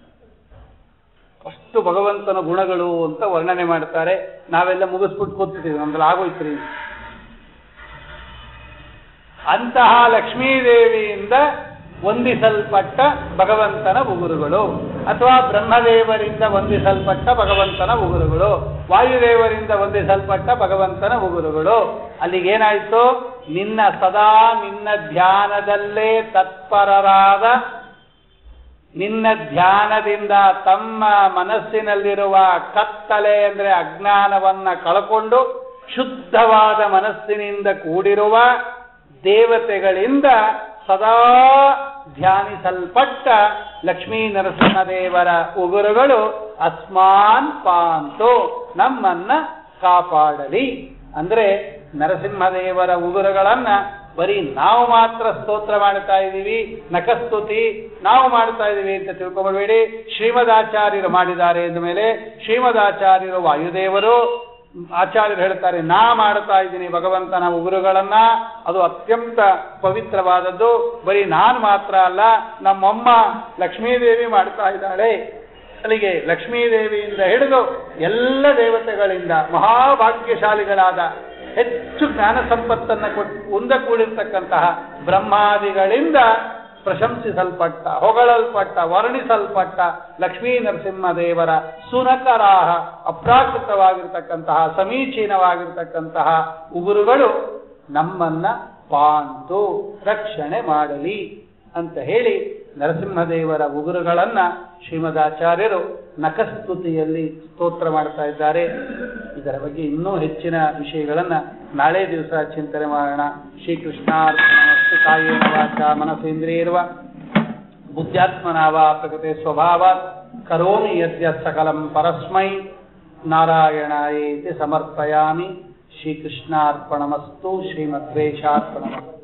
ಅಷ್ಟು ಭಗವಂತನ ಗುಣಗಳು ಅಂತ ವರ್ಣನೆ ಮಾಡ್ತಾರೆ ನಾವೆಲ್ಲ ಮುಗಿಸ್ಬಿಟ್ಟು ಕೂತ್ಬಿಟ್ಟಿದ್ವಿ ನಮ್ದಲ್ಲಿ ಆಗೋಯ್ತ್ರಿ ಅಂತಹ ಲಕ್ಷ್ಮೀದೇವಿಯಿಂದ ವಂದಿಸಲ್ಪಟ್ಟ ಭಗವಂತನ ಉಗುರುಗಳು ಅಥವಾ ಬ್ರಹ್ಮದೇವರಿಂದ ವಂದಿಸಲ್ಪಟ್ಟ ಭಗವಂತನ ಉಗುರುಗಳು ವಾಯುದೇವರಿಂದ ವಂದಿಸಲ್ಪಟ್ಟ ಭಗವಂತನ ಉಗುರುಗಳು ಅಲ್ಲಿಗೇನಾಯ್ತು ನಿನ್ನ ಸದಾ ನಿನ್ನ ಧ್ಯಾನದಲ್ಲೇ ತತ್ಪರರಾದ ನಿನ್ನ ಧ್ಯಾನದಿಂದ ತಮ್ಮ ಮನಸ್ಸಿನಲ್ಲಿರುವ ಕತ್ತಲೆ ಅಂದ್ರೆ ಅಜ್ಞಾನವನ್ನ ಕಳಕೊಂಡು ಶುದ್ಧವಾದ ಮನಸ್ಸಿನಿಂದ ಕೂಡಿರುವ ದೇವತೆಗಳಿಂದ ಸದಾ ಧ್ಯಾನಿಸಲ್ಪಟ್ಟ ಲಕ್ಷ್ಮೀ ನರಸಿಂಹದೇವರ ಉಗುರುಗಳು ಅಸ್ಮಾನ್ ಪಾಂತು ನಮ್ಮನ್ನ ಕಾಪಾಡಲಿ ಅಂದ್ರೆ ನರಸಿಂಹದೇವರ ಉಗುರುಗಳನ್ನ ಬರೀ ನಾವು ಮಾತ್ರ ಸ್ತೋತ್ರ ಮಾಡ್ತಾ ಇದ್ದೀವಿ ನಕಸ್ತುತಿ ನಾವು ಮಾಡ್ತಾ ಇದ್ದೀವಿ ಅಂತ ತಿಳ್ಕೊಬೇಡಿ ಶ್ರೀಮದಾಚಾರ್ಯರು ಮಾಡಿದ್ದಾರೆ ಎಂದ ಮೇಲೆ ಶ್ರೀಮದಾಚಾರ್ಯರು ವಾಯುದೇವರು ಆಚಾರ್ಯರು ಹೇಳ್ತಾರೆ ನಾ ಮಾಡ್ತಾ ಇದ್ದೀನಿ ಭಗವಂತನ ಉಗುರುಗಳನ್ನ ಅದು ಅತ್ಯಂತ ಪವಿತ್ರವಾದದ್ದು ಬರೀ ನಾನು ಮಾತ್ರ ಅಲ್ಲ ನಮ್ಮಮ್ಮ ಲಕ್ಷ್ಮೀದೇವಿ ಮಾಡ್ತಾ ಇದ್ದಾಳೆ ಅಲ್ಲಿಗೆ ಲಕ್ಷ್ಮೀದೇವಿಯಿಂದ ಹಿಡಿದು ಎಲ್ಲ ದೇವತೆಗಳಿಂದ ಮಹಾಭಾಗ್ಯಶಾಲಿಗಳಾದ ಹೆಚ್ಚು ಜ್ಞಾನ ಸಂಪತ್ತನ್ನ ಕೊಟ್ಟು ಒಂದ ಕೂಡಿರ್ತಕ್ಕಂತಹ ಬ್ರಹ್ಮಾದಿಗಳಿಂದ ಪ್ರಶಂಸಿಸಲ್ಪಟ್ಟ ಹೊಗಳಲ್ಪಟ್ಟ ವರ್ಣಿಸಲ್ಪಟ್ಟ ಲಕ್ಷ್ಮೀ ನರಸಿಂಹದೇವರ ಸುನಕರಾಹ ಅಪ್ರಾಕೃತವಾಗಿರ್ತಕ್ಕಂತಹ ಸಮೀಚೀನವಾಗಿರ್ತಕ್ಕಂತಹ ಉಗುರುಗಳು ನಮ್ಮನ್ನ ಪಾಂತು ರಕ್ಷಣೆ ಮಾಡಲಿ ಅಂತ ಹೇಳಿ ನರಸಿಂಹದೇವರ ಉಗುರುಗಳನ್ನ ಶ್ರೀಮದಾಚಾರ್ಯರು ನಖಸ್ತುತಿಯಲ್ಲಿ ಸ್ತೋತ್ರ ಮಾಡ್ತಾ ಇದ್ದಾರೆ ಇದರ ಬಗ್ಗೆ ಇನ್ನೂ ಹೆಚ್ಚಿನ ವಿಷಯಗಳನ್ನ ನಾಳೆ ದಿವಸ ಚಿಂತನೆ ಮಾಡೋಣ ಶ್ರೀಕೃಷ್ಣಾರ್ಪಣಮಸ್ತು ಕಾಯೇನ ವಾಚ ಮನಸೇಂದ್ರಿಯರ್ವ ಬುದ್ಧ್ಯಾತ್ಮನಾವ ಪ್ರಕೃತಿ ಸ್ವಭಾವ ಕರೋಮಿ ಯದ್ಯ ಸಕಲಂ ಪರಸ್ಮೈ ನಾರಾಯಣಾಯೇತಿ ಸಮರ್ಪಯಾಮಿ ಶ್ರೀಕೃಷ್ಣಾರ್ಪಣಮಸ್ತು ಶ್ರೀಮದ್ವೇಷಾರ್ಪಣಮಸ್ತು